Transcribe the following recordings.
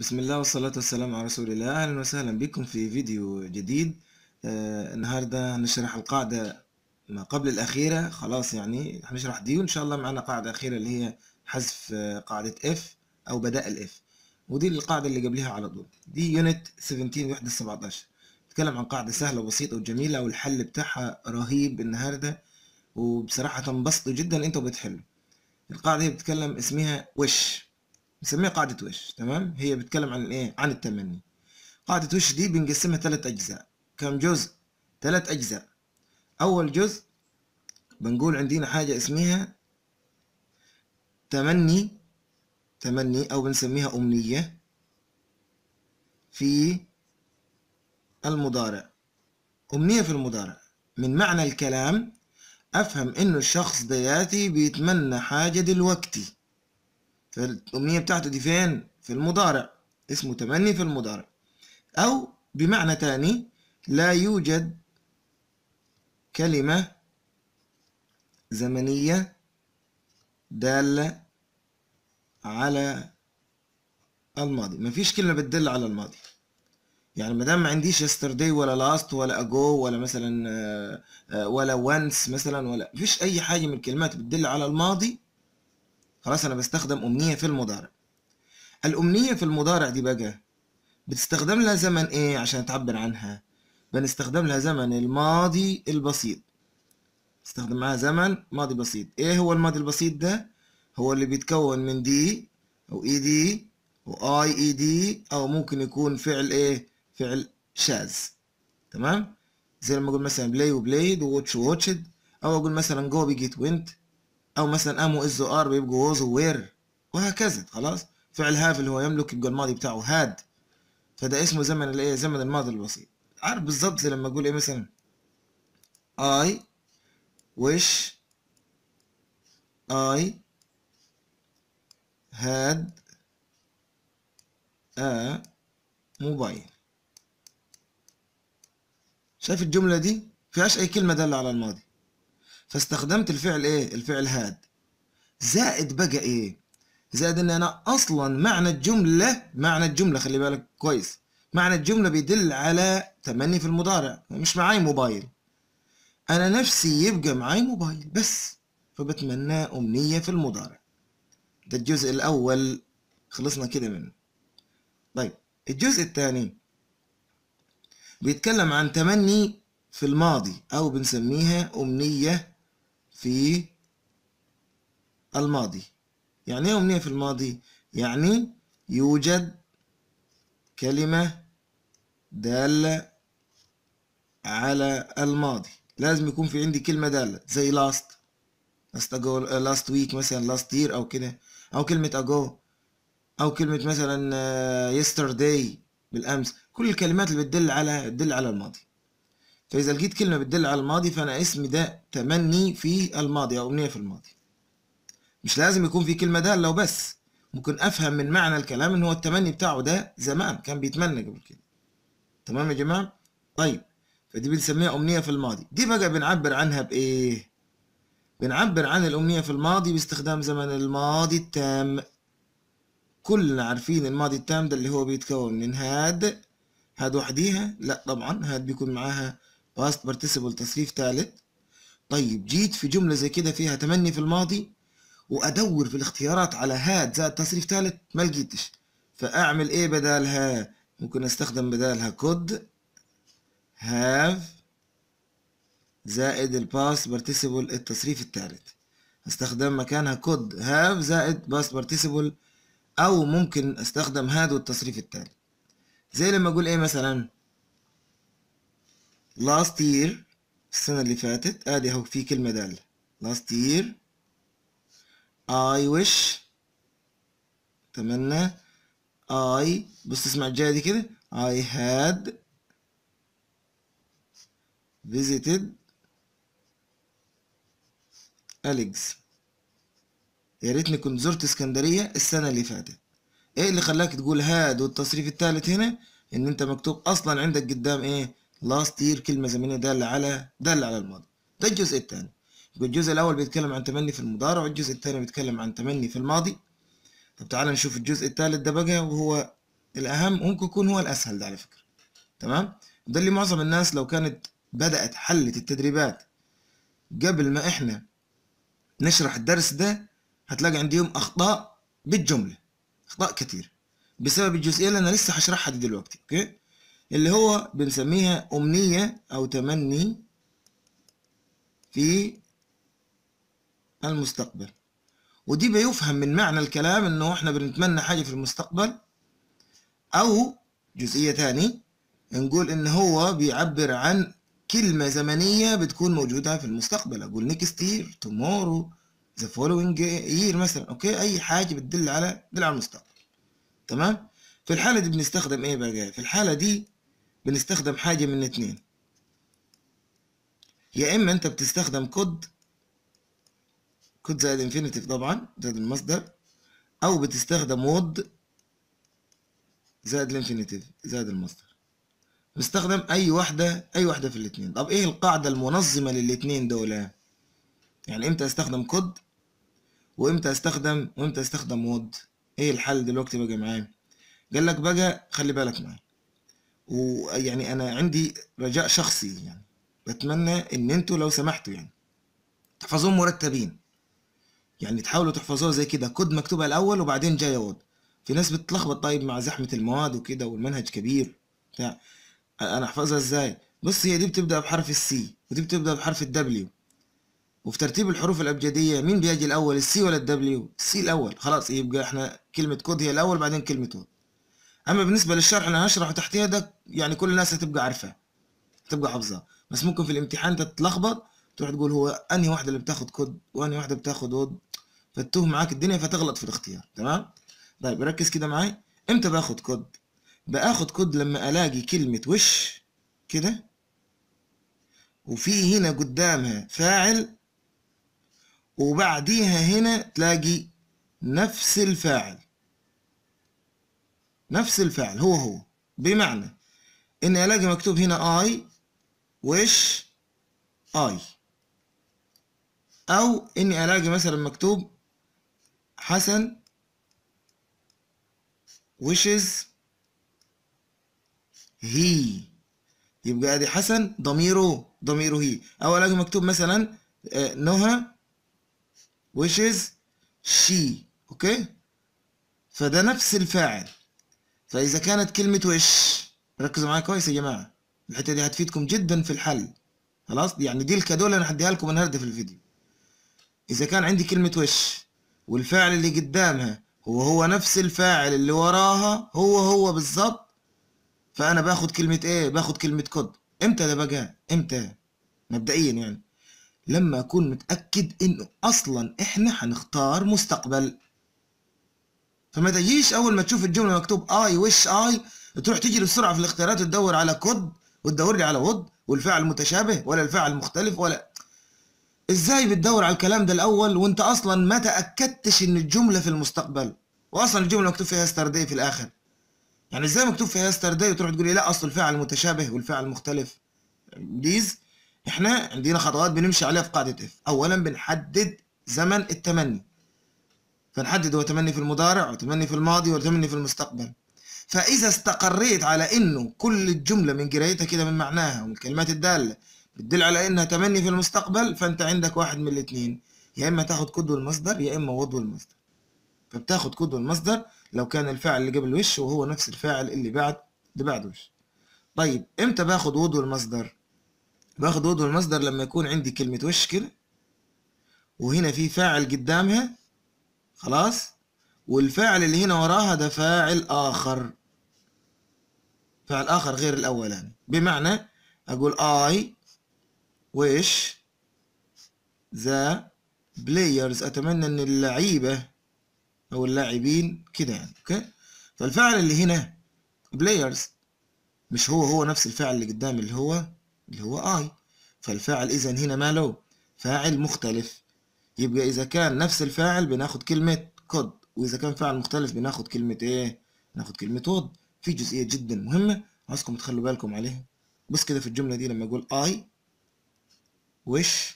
بسم الله والصلاة والسلام على رسول الله أهلا وسهلا بكم في فيديو جديد آه النهاردة هنشرح القاعدة ما قبل الأخيرة خلاص يعني هنشرح دي وإن شاء الله معنا قاعدة أخيرة اللي هي حذف آه، قاعدة F أو بدائل F ودي القاعدة اللي قبلها على طول دي يونت 17 وحدة 17 بتتكلم عن قاعدة سهلة وبسيطة وجميلة والحل بتاعها رهيب النهاردة وبصراحة تنبسطوا جدا انتوا بتحلوا القاعدة هي بتتكلم اسمها وش نسميها قاعدة وش تمام هي بتتكلم عن الايه عن التمني قاعدة وش دي بنقسمها ثلاث أجزاء كم جزء ثلاث أجزاء أول جزء بنقول عندنا حاجة اسمها تمني تمني أو بنسميها أمنية في المضارع أمنية في المضارع من معنى الكلام أفهم إنه الشخص دياتي بيتمنى حاجة دلوقتي فالأمنية بتاعته دي فين؟ في المضارع اسمه تمني في المضارع أو بمعنى تاني لا يوجد كلمة زمنية دالة على الماضي مفيش كلمة بتدل على الماضي يعني ما دام ما عنديش yesterday ولا لاست ولا ago ولا مثلا آه، آه، ولا once مثلا ولا مفيش أي حاجة من الكلمات بتدل على الماضي خلاص أنا بستخدم أمنية في المضارع الأمنية في المضارع دي بقى بتستخدم لها زمن إيه عشان تعبر عنها بنستخدم لها زمن الماضي البسيط استخدم معاها زمن ماضي بسيط ايه هو الماضي البسيط ده هو اللي بيتكون من دي او اي دي واي اي دي او ممكن يكون فعل ايه فعل شاذ تمام زي لما اقول مثلا بلاي وبلايد وواتش وواتشد او اقول مثلا جو بيجيت وينت او مثلا ام واز ار بيبقوا ووز ووير وهكذا خلاص فعل هاف اللي هو يملك يبقى الماضي بتاعه هاد فده اسمه زمن الايه زمن الماضي البسيط عارف بالظبط زي لما اقول ايه مثلا I wish I had a mobile شايف الجملة دي فيهاش أي كلمة دالة على الماضي فاستخدمت الفعل إيه الفعل had زائد بقى إيه زائد إن أنا أصلا معنى الجملة معنى الجملة خلي بالك كويس معنى الجملة بيدل على تمني في المضارع مش معاي موبايل انا نفسي يبقى معاي موبايل بس فبتمناه امنية في المضارع ده الجزء الاول خلصنا كده منه طيب الجزء الثاني بيتكلم عن تمني في الماضي او بنسميها امنية في الماضي يعني ايه امنية في الماضي يعني يوجد كلمة دالة على الماضي لازم يكون في عندي كلمة دالة زي last last ago last week مثلا last year أو كده أو كلمة ago أو كلمة مثلا آه، yesterday بالأمس كل الكلمات اللي بتدل على بتدل على الماضي فإذا لقيت كلمة بتدل على الماضي فأنا اسمي ده تمني في الماضي أو أمنية في الماضي مش لازم يكون في كلمة دالة وبس ممكن أفهم من معنى الكلام إن هو التمني بتاعه ده زمان كان بيتمنى قبل كده تمام يا جماعة طيب فدي بنسميها أمنية في الماضي دي بقى بنعبر عنها بإيه بنعبر عن الأمنية في الماضي باستخدام زمن الماضي التام كلنا عارفين الماضي التام ده اللي هو بيتكون من هاد هاد وحديها لا طبعا هاد بيكون معاها past participle تصريف ثالث طيب جيت في جملة زي كده فيها تمني في الماضي وأدور في الاختيارات على هاد زائد تصريف ثالث ما لقيتش فأعمل إيه بدالها ممكن أستخدم بدالها could have زائد الباست بارتيسيبل التصريف الثالث استخدم مكانها could have زائد باست بارتيسيبل او ممكن استخدم هاد والتصريف الثالث زي لما اقول ايه مثلا last year السنة اللي فاتت ادي اهو في كلمة دالة last year I wish تمنى I بص اسمع الجاية دي كده I had visited أليكس يا ريتني كنت زرت اسكندرية السنة اللي فاتت ايه اللي خلاك تقول هاد والتصريف الثالث هنا ان انت مكتوب اصلا عندك قدام ايه last year كلمة زمنية دالة على دالة على الماضي ده الجزء الثاني الجزء الاول بيتكلم عن تمني في المضارع والجزء الثاني بيتكلم عن تمني في الماضي طب تعال نشوف الجزء الثالث ده بقى وهو الأهم ممكن يكون هو الأسهل ده على فكرة تمام ده اللي معظم الناس لو كانت بدأت حلت التدريبات قبل ما احنا نشرح الدرس ده هتلاقي عندهم أخطاء بالجملة أخطاء كتير بسبب الجزئية اللي أنا لسه هشرحها دي دلوقتي أوكي اللي هو بنسميها أمنية أو تمني في المستقبل ودي بيفهم من معنى الكلام انه احنا بنتمنى حاجة في المستقبل او جزئية تاني نقول ان هو بيعبر عن كلمة زمنية بتكون موجودة في المستقبل اقول next year tomorrow the following year مثلا اوكي اي حاجة بتدل على دل على المستقبل تمام في الحالة دي بنستخدم ايه بقى في الحالة دي بنستخدم حاجة من اتنين يا اما انت بتستخدم كود كود زائد انفينيتيف طبعا زائد المصدر او بتستخدم وود زائد الانفينيتيف زائد المصدر بستخدم اي واحدة اي واحدة في الاتنين طب ايه القاعدة المنظمة للاتنين دول يعني امتى استخدم كود وامتى استخدم وامتى استخدم وود ايه الحل دلوقتي بقى معايا قال لك بقى خلي بالك معايا ويعني انا عندي رجاء شخصي يعني بتمنى ان انتوا لو سمحتوا يعني تحفظوهم مرتبين يعني تحاولوا تحفظوها زي كده كود مكتوبة الأول وبعدين جاية وود في ناس بتتلخبط طيب مع زحمة المواد وكده والمنهج كبير بتاع أنا أحفظها إزاي؟ بص هي دي بتبدأ بحرف السي ودي بتبدأ بحرف الدبليو وفي ترتيب الحروف الأبجدية مين بيجي الأول السي ولا الدبليو؟ السي الأول خلاص يبقى إحنا كلمة كود هي الأول بعدين كلمة وود أما بالنسبة للشرح أنا هشرحه تحتها ده يعني كل الناس هتبقى عارفاه هتبقى حافظاه بس ممكن في الامتحان تتلخبط تروح تقول هو انهي واحده اللي بتاخد كود وانهي واحده بتاخد وود فتوه معاك الدنيا فتغلط في الاختيار تمام طيب ركز كده معاي امتى باخد كود باخد كود لما الاقي كلمه وش كده وفي هنا قدامها فاعل وبعديها هنا تلاقي نفس الفاعل نفس الفعل هو هو بمعنى اني الاقي مكتوب هنا اي وش اي او اني الاقي مثلا مكتوب حسن wishes هي يبقى ادي حسن ضميره ضميره هي او الاقي مكتوب مثلا آه، نهى wishes she اوكي فده نفس الفاعل فاذا كانت كلمة وش ركزوا معايا كويس يا جماعة الحتة دي هتفيدكم جدا في الحل خلاص يعني دي الكادو اللي انا هديها لكم النهارده في الفيديو اذا كان عندي كلمة وش والفاعل اللي قدامها هو هو نفس الفاعل اللي وراها هو هو بالظبط فانا باخد كلمة ايه باخد كلمة كود امتى ده بقى امتى مبدئيا يعني لما اكون متأكد انه اصلا احنا هنختار مستقبل فما تجيش اول ما تشوف الجملة مكتوب اي وش اي تروح تجري بسرعة في الاختيارات وتدور على كود وتدور لي على وود والفعل متشابه ولا الفعل مختلف ولا ازاي بتدور على الكلام ده الاول وانت اصلا ما تاكدتش ان الجمله في المستقبل واصلا الجمله مكتوب فيها يسترداي في الاخر يعني ازاي مكتوب فيها يسترداي وتروح تقول لي لا اصل الفعل متشابه والفعل مختلف بليز احنا عندنا خطوات بنمشي عليها في قاعده اف اولا بنحدد زمن التمني فنحدد هو تمني في المضارع وتمني في الماضي وتمني في المستقبل فاذا استقريت على انه كل الجمله من قرايتها كده من معناها ومن الكلمات الداله بتدل على انها تمني في المستقبل فانت عندك واحد من الاثنين يا اما تاخد كود المصدر يا اما وضو المصدر فبتاخد كود المصدر لو كان الفاعل اللي قبل وش وهو نفس الفاعل اللي بعد اللي بعد وش طيب امتى باخد وضو المصدر باخد وضو المصدر لما يكون عندي كلمة وش كده وهنا في فاعل قدامها خلاص والفاعل اللي هنا وراها ده فاعل آخر فاعل آخر غير الأولاني بمعنى أقول I wish the players أتمنى إن اللعيبة أو اللاعبين كده يعني أوكي فالفاعل اللي هنا players مش هو هو نفس الفاعل اللي قدام اللي هو اللي هو I فالفاعل إذا هنا ماله فاعل مختلف يبقى إذا كان نفس الفاعل بناخد كلمة كود وإذا كان فاعل مختلف بناخد كلمة إيه؟ ناخد كلمة وود في جزئية جدا مهمة عاوزكم تخلوا بالكم عليها بص كده في الجملة دي لما أقول I wish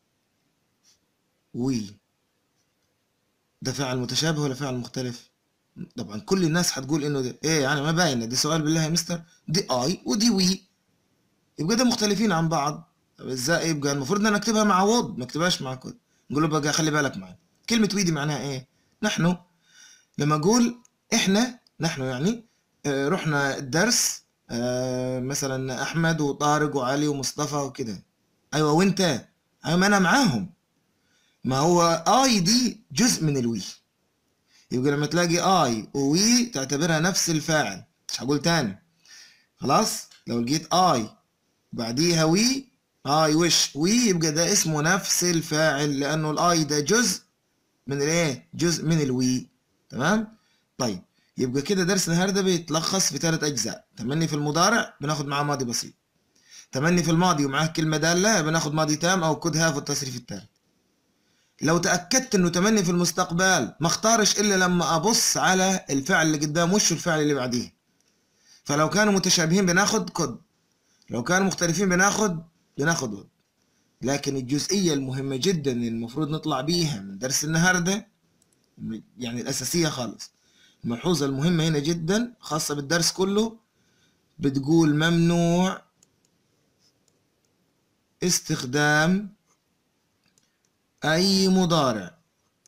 we ده فعل متشابه ولا فعل مختلف؟ طبعا كل الناس هتقول انه ده ايه يعني ما باينه دي سؤال بالله يا مستر دي اي ودي وي يبقى ده مختلفين عن بعض طب ازاي يبقى المفروض ان انا اكتبها مع وود ما اكتبهاش مع كود نقول له بقى خلي بالك معي كلمه وي دي معناها ايه نحن لما اقول احنا نحن يعني آه، رحنا الدرس آه، مثلا احمد وطارق وعلي ومصطفى وكده ايوه وانت ايوه ما انا معاهم ما هو اي دي جزء من الوي يبقى لما تلاقي اي ووي تعتبرها نفس الفاعل مش هقول تاني خلاص لو لقيت اي بعديها وي اي وش وي يبقى ده اسمه نفس الفاعل لانه الاي ده جزء من الايه جزء من الوي تمام طيب يبقى كده درس النهارده بيتلخص في ثلاث اجزاء تمني في المضارع بناخد معاه ماضي بسيط تمني في الماضي ومعاه كلمه داله بناخد ماضي تام او كود هاف والتصريف الثالث لو تاكدت انه تمني في المستقبل ما اختارش الا لما ابص على الفعل اللي قدام وشه الفعل اللي بعديه فلو كانوا متشابهين بناخد كود لو كانوا مختلفين بناخد بناخد ود لكن الجزئيه المهمه جدا اللي المفروض نطلع بيها من درس النهارده يعني الاساسيه خالص الملحوظه المهمه هنا جدا خاصه بالدرس كله بتقول ممنوع استخدام أي مضارع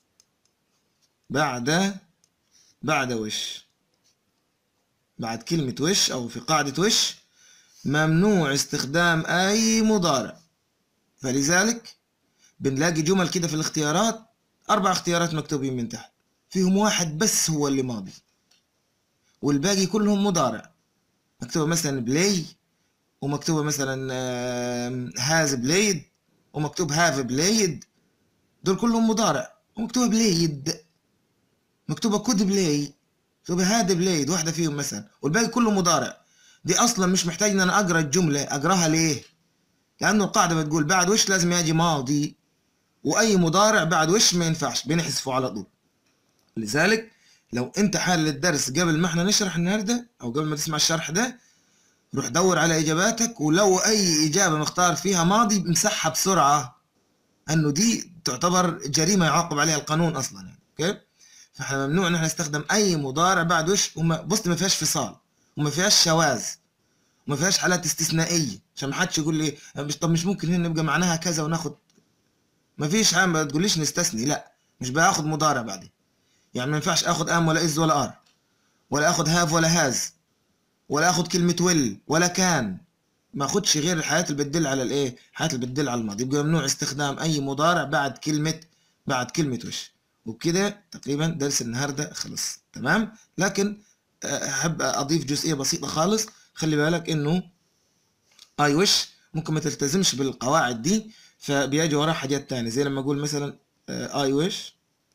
بعد بعد وش بعد كلمة وش أو في قاعدة وش ممنوع استخدام أي مضارع فلذلك بنلاقي جمل كده في الاختيارات أربع اختيارات مكتوبين من تحت فيهم واحد بس هو اللي ماضي والباقي كلهم مضارع مكتوبة مثلا بلاي ومكتوبة مثلا هاز بلايد ومكتوب هاف بلايد دول كلهم مضارع ومكتوبة بلايد مكتوبة كود بلاي مكتوبة هاد بلايد واحدة فيهم مثلا والباقي كله مضارع دي اصلا مش محتاج ان انا اقرا الجملة اقراها ليه لانه القاعدة بتقول بعد وش لازم يجي ماضي واي مضارع بعد وش ما ينفعش بنحذفه على طول لذلك لو انت حال الدرس قبل ما احنا نشرح النهارده او قبل ما تسمع الشرح ده روح دور على اجاباتك ولو اي اجابه مختار فيها ماضي امسحها بسرعه انه دي تعتبر جريمه يعاقب عليها القانون اصلا يعني اوكي فاحنا ممنوع ان احنا نستخدم اي مضارع بعد وش وما بص ما فيهاش فصال وما فيهاش شواذ وما فيهاش حالات استثنائيه عشان ما حدش يقول لي مش طب مش ممكن هنا نبقى معناها كذا وناخد ما فيش حاجه ما تقوليش نستثني لا مش باخد مضارع بعدين يعني ما ينفعش اخد ام ولا از ولا ار ولا اخد هاف ولا هاز ولا اخد كلمه ويل ولا كان ما اخدش غير الحياة اللي بتدل على الايه الحياة اللي بتدل على الماضي يبقى ممنوع استخدام اي مضارع بعد كلمة بعد كلمة وش وبكده تقريبا درس النهارده خلص تمام لكن احب اضيف جزئية بسيطة خالص خلي بالك انه اي وش ممكن ما تلتزمش بالقواعد دي فبيجي وراها حاجات تانية زي لما اقول مثلا اي وش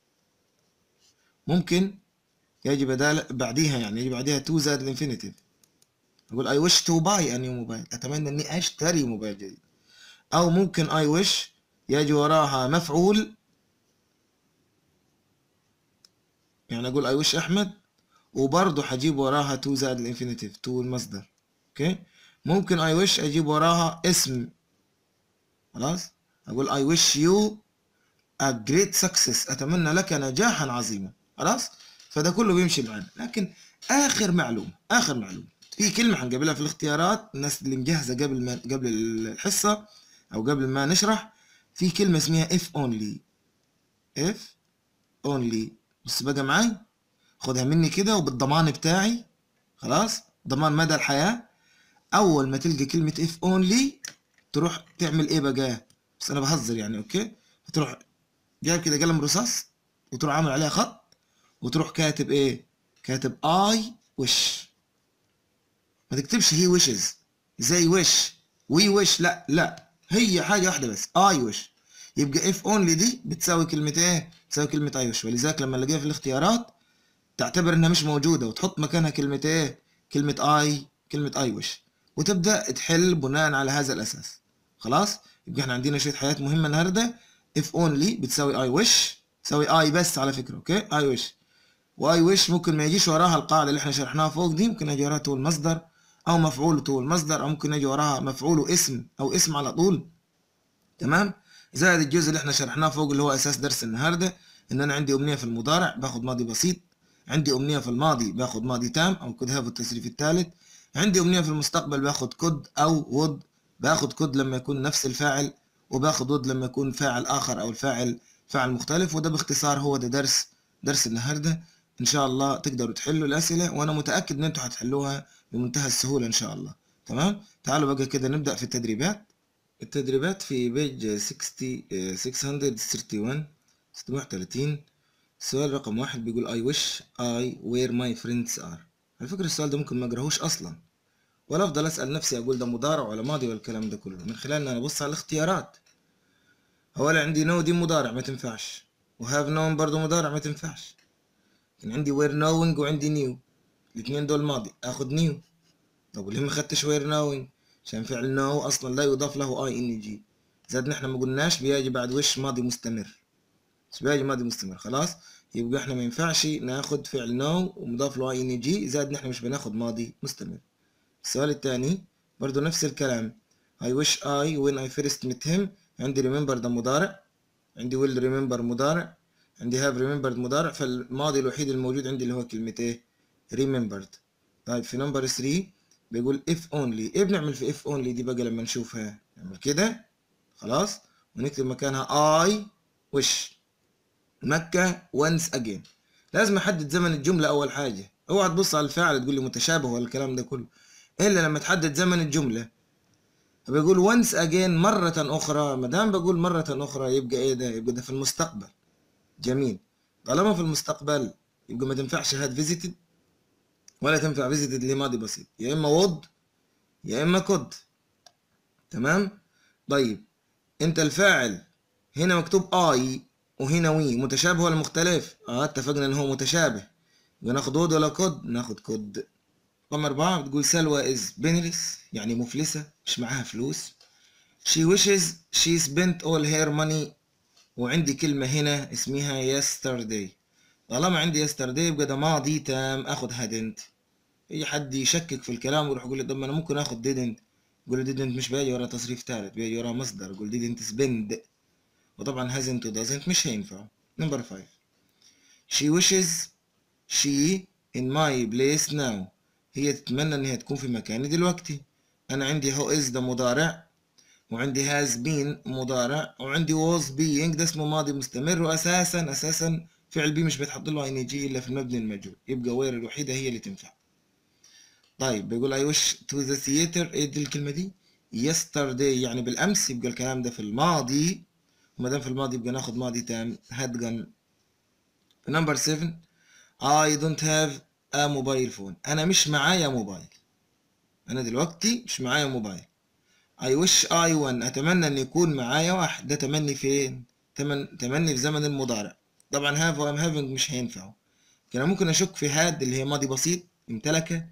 ممكن يجي بدال بعديها يعني يجي بعديها تو زائد الانفينيتيف اقول اي وش تو باي اني موبايل اتمنى اني اشتري موبايل جديد او ممكن اي وش يجي وراها مفعول يعني اقول اي وش احمد وبرضه هجيب وراها تو زائد الانفينيتيف تو المصدر اوكي ممكن اي وش اجيب وراها اسم خلاص اقول اي وش يو a great success اتمنى لك نجاحا عظيما خلاص فده كله بيمشي معانا لكن اخر معلومه اخر معلومه في كلمه هنقابلها في الاختيارات الناس اللي مجهزه قبل ما قبل الحصه او قبل ما نشرح في كلمه اسمها if only if only بص بقى معاي خدها مني كده وبالضمان بتاعي خلاص ضمان مدى الحياه اول ما تلقى كلمه if only تروح تعمل ايه بقى بس انا بهزر يعني اوكي تروح جايب كده قلم رصاص وتروح عامل عليها خط وتروح كاتب ايه كاتب اي وش ما تكتبش هي ويشز زي وش وي وش لا لا هي حاجه واحده بس اي وش يبقى اف اونلي دي بتساوي كلمه ايه بتساوي كلمه اي وش ولذلك لما نلاقيها في الاختيارات تعتبر انها مش موجوده وتحط مكانها كلمه ايه كلمه اي كلمه اي وش وتبدا تحل بناء على هذا الاساس خلاص يبقى احنا عندنا شويه حاجات مهمه النهارده اف اونلي بتساوي اي وش تساوي اي بس على فكره اوكي اي وش واي وش ممكن ما يجيش وراها القاعده اللي احنا شرحناها فوق دي ممكن يجي وراها تو المصدر او مفعول تو المصدر او ممكن يجي وراها مفعول اسم او اسم على طول تمام زائد الجزء اللي احنا شرحناه فوق اللي هو اساس درس النهارده ان انا عندي امنيه في المضارع باخد ماضي بسيط عندي أمنية في الماضي باخد ماضي تام أو كود هاف التصريف الثالث عندي أمنية في المستقبل باخد كود أو وود باخد كود لما يكون نفس الفاعل وباخد وود لما يكون فاعل آخر أو الفاعل فاعل مختلف وده باختصار هو ده درس درس النهارده إن شاء الله تقدروا تحلوا الأسئلة وأنا متأكد إن أنتوا هتحلوها بمنتهى السهولة إن شاء الله تمام تعالوا بقى كده نبدأ في التدريبات التدريبات في بيج 60 آه، 631 631 السؤال رقم واحد بيقول I wish I where my friends are على فكرة السؤال ده ممكن ما اقراهوش أصلا ولا أفضل أسأل نفسي أقول ده مضارع ولا ماضي ولا الكلام ده كله من خلال إن أنا أبص على الاختيارات أولا عندي no دي مضارع ما تنفعش و have known برضه مضارع ما تنفعش كان عندي were knowing وعندي new الاتنين دول ماضي آخد new طب وليه ما خدتش were knowing عشان فعل know أصلا لا يضاف له I N G زاد نحن ما قلناش بيجي بعد وش ماضي مستمر بس بيجي ماضي مستمر خلاص يبقى احنا ما ينفعش ناخد فعل نو ومضاف له اي ان جي زائد نحن مش بناخد ماضي مستمر السؤال الثاني برضو نفس الكلام I wish I when I first met him عندي remember ده مضارع عندي will remember مضارع عندي have remembered مضارع فالماضي الوحيد الموجود عندي اللي هو كلمة ايه remembered طيب في نمبر 3 بيقول if only ايه بنعمل في if only دي بقى لما نشوفها نعمل كده خلاص ونكتب مكانها I wish مكة once again لازم احدد زمن الجملة اول حاجة اوعى تبص على الفاعل تقول لي متشابه ولا الكلام ده كله الا لما تحدد زمن الجملة بيقول once again مرة اخرى ما دام بقول مرة اخرى يبقى ايه ده يبقى ده في المستقبل جميل طالما في المستقبل يبقى ما تنفعش هاد فيزيتد ولا تنفع فيزيتد لماضي بسيط يا اما وود يا اما كود تمام طيب انت الفاعل هنا مكتوب اي وهنا وي متشابه ولا مختلف اه اتفقنا ان هو متشابه يبقى ناخد وود ولا كود ناخد كود رقم أربعة بتقول سلوى is penniless يعني مفلسة مش معاها فلوس she wishes she spent all her money وعندي كلمة هنا اسمها yesterday طالما عندي yesterday يبقى ده ماضي تام اخد hadn't اي حد يشكك في الكلام ويروح يقول لي طب ما انا ممكن اخد didn't يقول لي didn't مش بيجي ورا تصريف ثالث بيجي ورا مصدر يقول didn't spend وطبعا hasn't و doesn't مش هينفع نمبر 5 she wishes she in my place now هي تتمنى ان هي تكون في مكاني دلوقتي انا عندي هو is ده مضارع وعندي has been مضارع وعندي was being ده اسمه ماضي مستمر واساسا اساسا فعل بي مش بيتحط له ان جي الا في المبني المجهول يبقى وير الوحيده هي اللي تنفع طيب بيقول I wish to the theater ايه دي الكلمه دي yesterday يعني بالامس يبقى الكلام ده في الماضي وما دام في الماضي يبقى ناخد ماضي تام had gone نمبر 7 I don't have a mobile phone انا مش معايا موبايل انا دلوقتي مش معايا موبايل I wish I won اتمنى ان يكون معايا واحد ده تمني فين تمن... تمني في زمن المضارع طبعا have و I'm having مش هينفعوا كان ممكن اشك في had اللي هي ماضي بسيط امتلك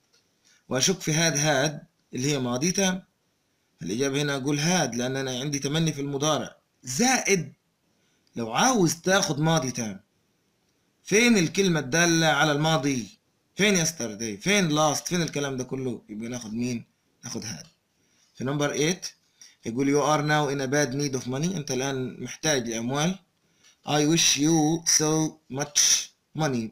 واشك في had had اللي هي ماضي تام الإجابة هنا أقول هاد لأن أنا عندي تمني في المضارع زائد لو عاوز تاخد ماضي تام فين الكلمة الدالة على الماضي فين yesterday فين last فين الكلام ده كله يبقى ناخد مين ناخد هاد في نمبر 8 يقول you are now in a bad need of money أنت الآن محتاج لأموال I wish you so much money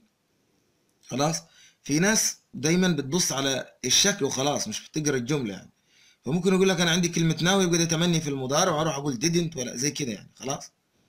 خلاص في ناس دايما بتبص على الشكل وخلاص مش بتقرا الجملة يعني فممكن يقول لك انا عندي كلمه ناو يبقى ده تمني في المضارع واروح اقول didn't ولا زي كده يعني خلاص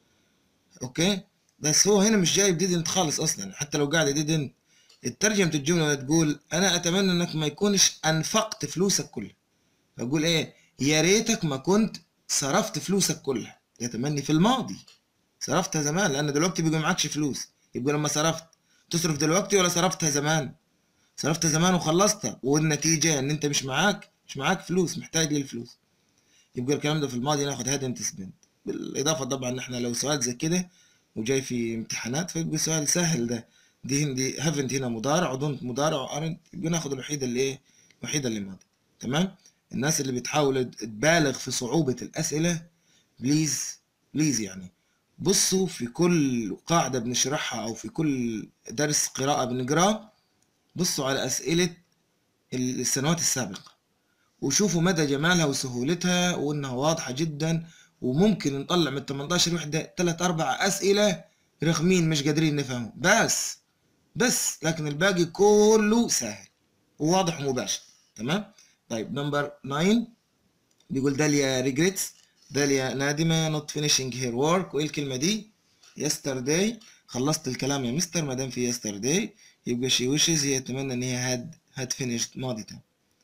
اوكي بس هو هنا مش جايب didn't خالص اصلا حتى لو قاعد didn't ترجمة الجملة تقول انا اتمنى انك ما يكونش انفقت فلوسك كلها فاقول ايه يا ريتك ما كنت صرفت فلوسك كلها ده تمني في الماضي صرفتها زمان لان دلوقتي بيبقى معكش فلوس يبقى لما صرفت تصرف دلوقتي ولا صرفتها زمان صرفتها زمان وخلصتها والنتيجة ان انت مش معاك مش معاك فلوس محتاج للفلوس يبقى الكلام ده في الماضي ناخد هاد انت سبنت بالاضافه طبعا ان احنا لو سؤال زي كده وجاي في امتحانات فيبقى سؤال سهل ده دي دي هافنت هنا مضارع ودونت مضارع وارنت يبقى ناخد الوحيده اللي ايه الوحيده اللي ماضي تمام الناس اللي بتحاول تبالغ في صعوبه الاسئله بليز بليز يعني بصوا في كل قاعده بنشرحها او في كل درس قراءه بنقراه بصوا على اسئله السنوات السابقه وشوفوا مدى جمالها وسهولتها وانها واضحه جدا وممكن نطلع من 18 وحده 3 4 اسئله رخمين مش قادرين نفهمهم بس بس لكن الباقي كله سهل وواضح ومباشر تمام طيب نمبر 9 بيقول داليا ريجريتس داليا نادمة not finishing her work وايه الكلمة دي yesterday خلصت الكلام يا مستر ما دام في yesterday يبقى she wishes هي تتمنى ان هي had had finished ماضي تام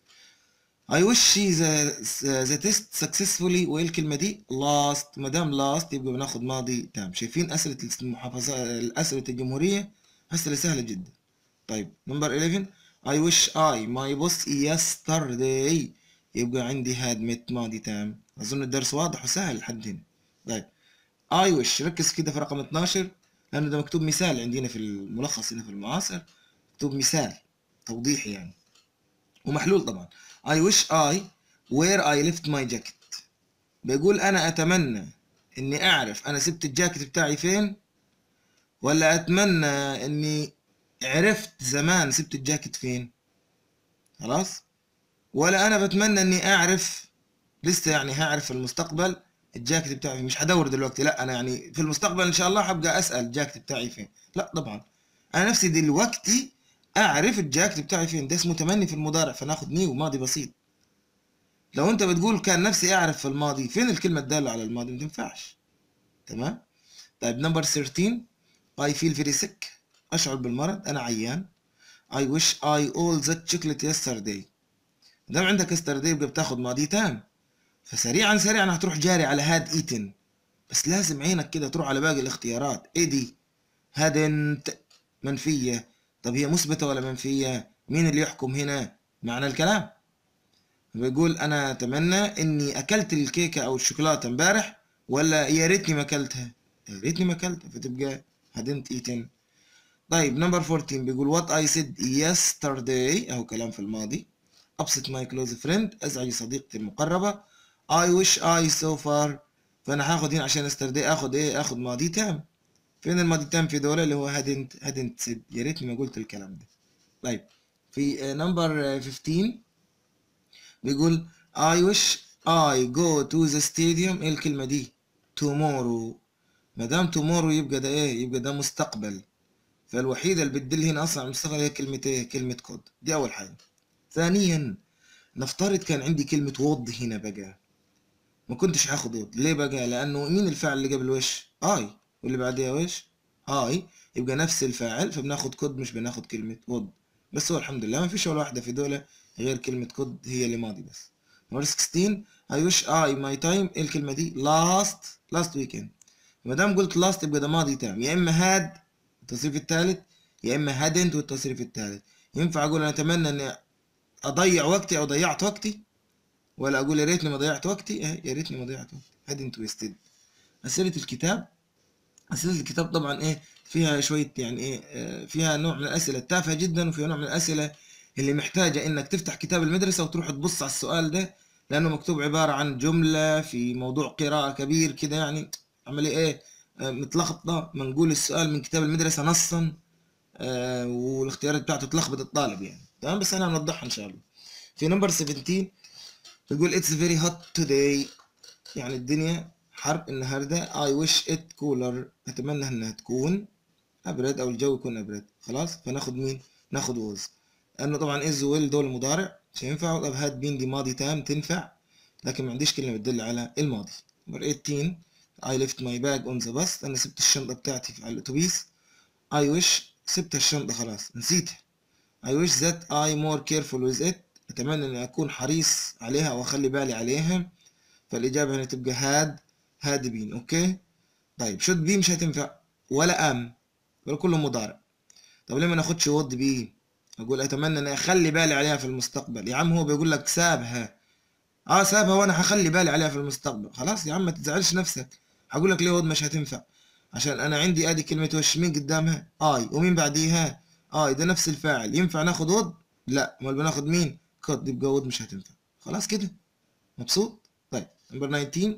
I wish she the, the test successfully وايه الكلمة دي last ما دام last يبقى بناخد ماضي تام شايفين أسئلة المحافظة أسئلة الجمهورية أسئلة سهلة جدا طيب نمبر 11 I wish I my boss yesterday يبقى عندي had met ماضي تام أظن الدرس واضح وسهل لحد هنا طيب I wish ركز كده في رقم 12 لأنه ده مكتوب مثال عندنا في الملخص هنا في المعاصر مكتوب مثال توضيحي يعني ومحلول طبعا I wish I where I left my jacket بيقول أنا أتمنى إني أعرف أنا سبت الجاكيت بتاعي فين ولا أتمنى إني عرفت زمان سبت الجاكيت فين خلاص ولا أنا بتمنى إني أعرف لسه يعني هعرف في المستقبل الجاكيت بتاعي مش هدور دلوقتي لا أنا يعني في المستقبل إن شاء الله هبقى أسأل الجاكيت بتاعي فين لا طبعا أنا نفسي دلوقتي اعرف الجاكيت بتاعي فين ده اسمه تمني في المضارع فناخد نيو ماضي بسيط لو انت بتقول كان نفسي اعرف في الماضي فين الكلمه الداله على الماضي ما تنفعش تمام طيب نمبر 13 I feel very sick اشعر بالمرض انا عيان I wish I all that chocolate yesterday دام عندك yesterday يبقى بتاخد ماضي تام فسريعا سريعا هتروح جاري على هاد ايتن بس لازم عينك كده تروح على باقي الاختيارات ايه دي hadn't منفيه طب هي مثبتة ولا منفية؟ مين اللي يحكم هنا؟ معنى الكلام بيقول أنا أتمنى إني أكلت الكيكة أو الشوكولاتة امبارح ولا يا ريتني ما أكلتها؟ يا ريتني ما أكلتها فتبقى hadn't eaten طيب نمبر 14 بيقول what I said yesterday أهو كلام في الماضي أبسط my close friend أزعج صديقتي المقربة I wish I so far فأنا هاخد هنا عشان yesterday آخد إيه؟ آخد ماضي تام فين الماضي التام في دولة اللي هو hadn't hadn't said يا ريتني ما قلت الكلام ده طيب في نمبر 15 بيقول I wish I go to the stadium ايه الكلمة دي tomorrow ما دام tomorrow يبقى ده ايه يبقى ده مستقبل فالوحيدة اللي بتدل هنا اصلا على المستقبل هي كلمة ايه كلمة كود دي اول حاجة ثانيا نفترض كان عندي كلمة وض هنا بقى ما كنتش هاخد وض ليه بقى لانه مين الفعل اللي قبل وش اي واللي بعديها وش اي يبقى نفس الفاعل فبناخد كود مش بناخد كلمة وض بس هو الحمد لله ما فيش ولا واحدة في دولة غير كلمة كود هي اللي ماضي بس نمبر 16 I wish I my time ايه الكلمة دي last last weekend ما دام قلت last يبقى ده ماضي تام يا اما had التصريف الثالث يا اما hadn't والتصريف الثالث ينفع اقول انا اتمنى اني اضيع وقتي او ضيعت وقتي ولا اقول يا ريتني ما ضيعت وقتي اه يا ريتني ما ضيعت وقتي hadn't wasted اسئلة الكتاب أسئلة الكتاب طبعا إيه فيها شوية يعني إيه فيها نوع من الأسئلة التافهة جدا وفيها نوع من الأسئلة اللي محتاجة إنك تفتح كتاب المدرسة وتروح تبص على السؤال ده لأنه مكتوب عبارة عن جملة في موضوع قراءة كبير كده يعني عملية إيه متلخبطة ما نقول السؤال من كتاب المدرسة نصا آه والاختيارات بتاعته تلخبط الطالب يعني تمام بس أنا هنوضحها إن شاء الله في نمبر 17 بيقول it's very hot today يعني الدنيا حر النهارده I wish it cooler أتمنى إنها تكون أبرد أو الجو يكون أبرد خلاص فناخد مين؟ ناخد was لأنه طبعا is will دول مضارع مش هينفع طب هاد بين دي ماضي تام تنفع لكن ما عنديش كلمة بتدل على الماضي نمبر 18 I left my bag on the bus أنا سبت الشنطة بتاعتي على الأتوبيس I wish سبت الشنطة خلاص نسيتها I wish that I more careful with it أتمنى إني أكون حريص عليها وأخلي بالي عليها فالإجابة هنا تبقى had had been أوكي طيب should be مش هتنفع ولا am ولا كله مضارع طب ليه ما ناخدش would be أقول أتمنى إني أخلي بالي عليها في المستقبل يا عم هو بيقول لك سابها اه سابها وانا هخلي بالي عليها في المستقبل خلاص يا عم ما تزعلش نفسك هقول لك ليه وود مش هتنفع عشان انا عندي ادي كلمه وش مين قدامها اي ومين بعديها اي ده نفس الفاعل ينفع ناخد وود لا امال بناخد مين كود يبقى وود مش هتنفع خلاص كده مبسوط طيب نمبر 19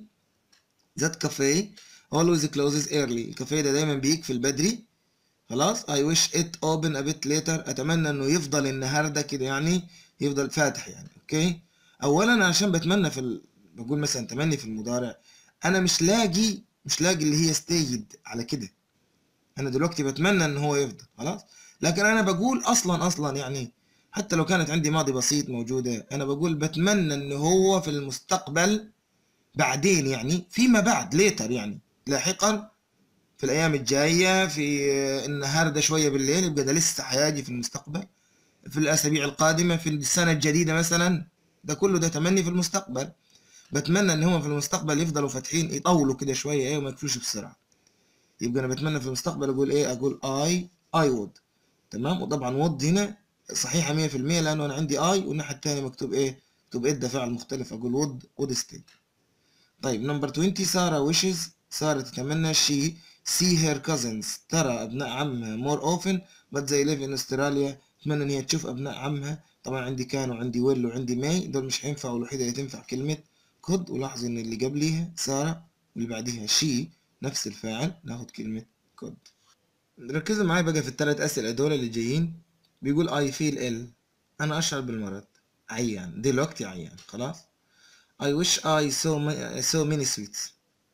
ذات كافيه always closes early الكافيه ده دايما بيقفل بدري خلاص I wish it open a bit later أتمنى إنه يفضل النهاردة كده يعني يفضل فاتح يعني أوكي أولا عشان بتمنى في ال... بقول مثلا تمني في المضارع أنا مش لاقي مش لاقي اللي هي stayed على كده أنا دلوقتي بتمنى إن هو يفضل خلاص لكن انا بقول اصلا اصلا يعني حتى لو كانت عندي ماضي بسيط موجودة انا بقول بتمنى ان هو في المستقبل بعدين يعني فيما بعد ليتر يعني لاحقا في الايام الجاية في النهار ده شوية بالليل يبقى ده لسه حيجي في المستقبل في الاسابيع القادمة في السنة الجديدة مثلا ده كله ده تمني في المستقبل بتمنى ان هم في المستقبل يفضلوا فاتحين يطولوا كده شويه ايه وما يقفلوش بسرعه يبقى انا بتمنى في المستقبل اقول ايه اقول اي اي وود تمام وطبعا وود هنا صحيحه 100% لانه انا عندي اي والناحيه الثانيه مكتوب ايه مكتوب اد فعل مختلف اقول وود وود ستيل طيب نمبر 20 ساره ويشز ساره تتمنى شي سي هير كازنز ترى ابناء عمها مور اوفن بس زي ليف ان استراليا اتمنى ان هي تشوف ابناء عمها طبعا عندي كان وعندي ويل وعندي ماي دول مش هينفعوا الوحيده اللي تنفع كلمه كود ولاحظ ان اللي قبليها سارة واللي بعديها شي نفس الفاعل ناخد كلمة كود ركزوا معايا بقى في الثلاث أسئلة دول اللي جايين بيقول I feel ill أنا أشعر بالمرض عيان دلوقتي عيان خلاص I wish I saw, saw many sweets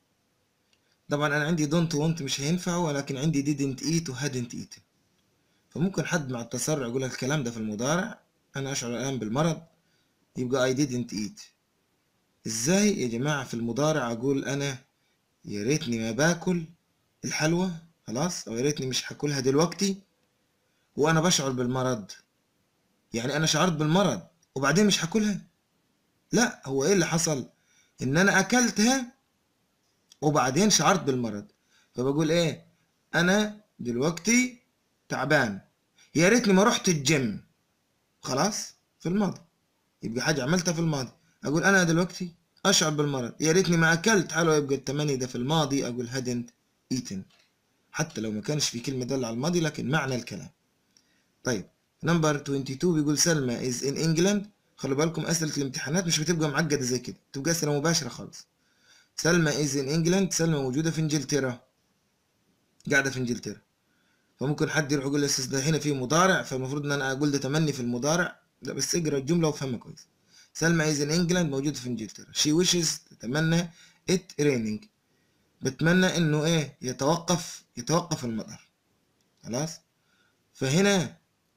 طبعا أنا عندي don't want مش هينفع ولكن عندي didn't eat و hadn't eaten فممكن حد مع التسرع يقول لك الكلام ده في المضارع أنا أشعر الآن بالمرض يبقى I didn't eat ازاي يا جماعة في المضارع اقول انا يا ريتني ما باكل الحلوى خلاص او يا ريتني مش هاكلها دلوقتي وانا بشعر بالمرض يعني انا شعرت بالمرض وبعدين مش هاكلها لا هو ايه اللي حصل ان انا اكلتها وبعدين شعرت بالمرض فبقول ايه انا دلوقتي تعبان يا ريتني ما رحت الجيم خلاص في الماضي يبقى حاجة عملتها في الماضي اقول انا دلوقتي اشعر بالمرض يا ريتني ما اكلت حلوة يبقى التمني ده في الماضي اقول hadn't eaten حتى لو ما كانش في كلمة دالة على الماضي لكن معنى الكلام طيب نمبر 22 بيقول سلمى is in England خلوا بالكم أسئلة الامتحانات مش بتبقى معقدة زي كده بتبقى أسئلة مباشرة خالص سلمى is in England سلمى موجودة في إنجلترا قاعدة في إنجلترا فممكن حد يروح يقول لي ده هنا في مضارع فالمفروض إن أنا أقول ده تمني في المضارع لا بس اقرا الجملة وافهمها كويس سلمى is in England موجودة في إنجلترا she wishes تتمنى it raining بتمنى إنه إيه يتوقف يتوقف المطر خلاص فهنا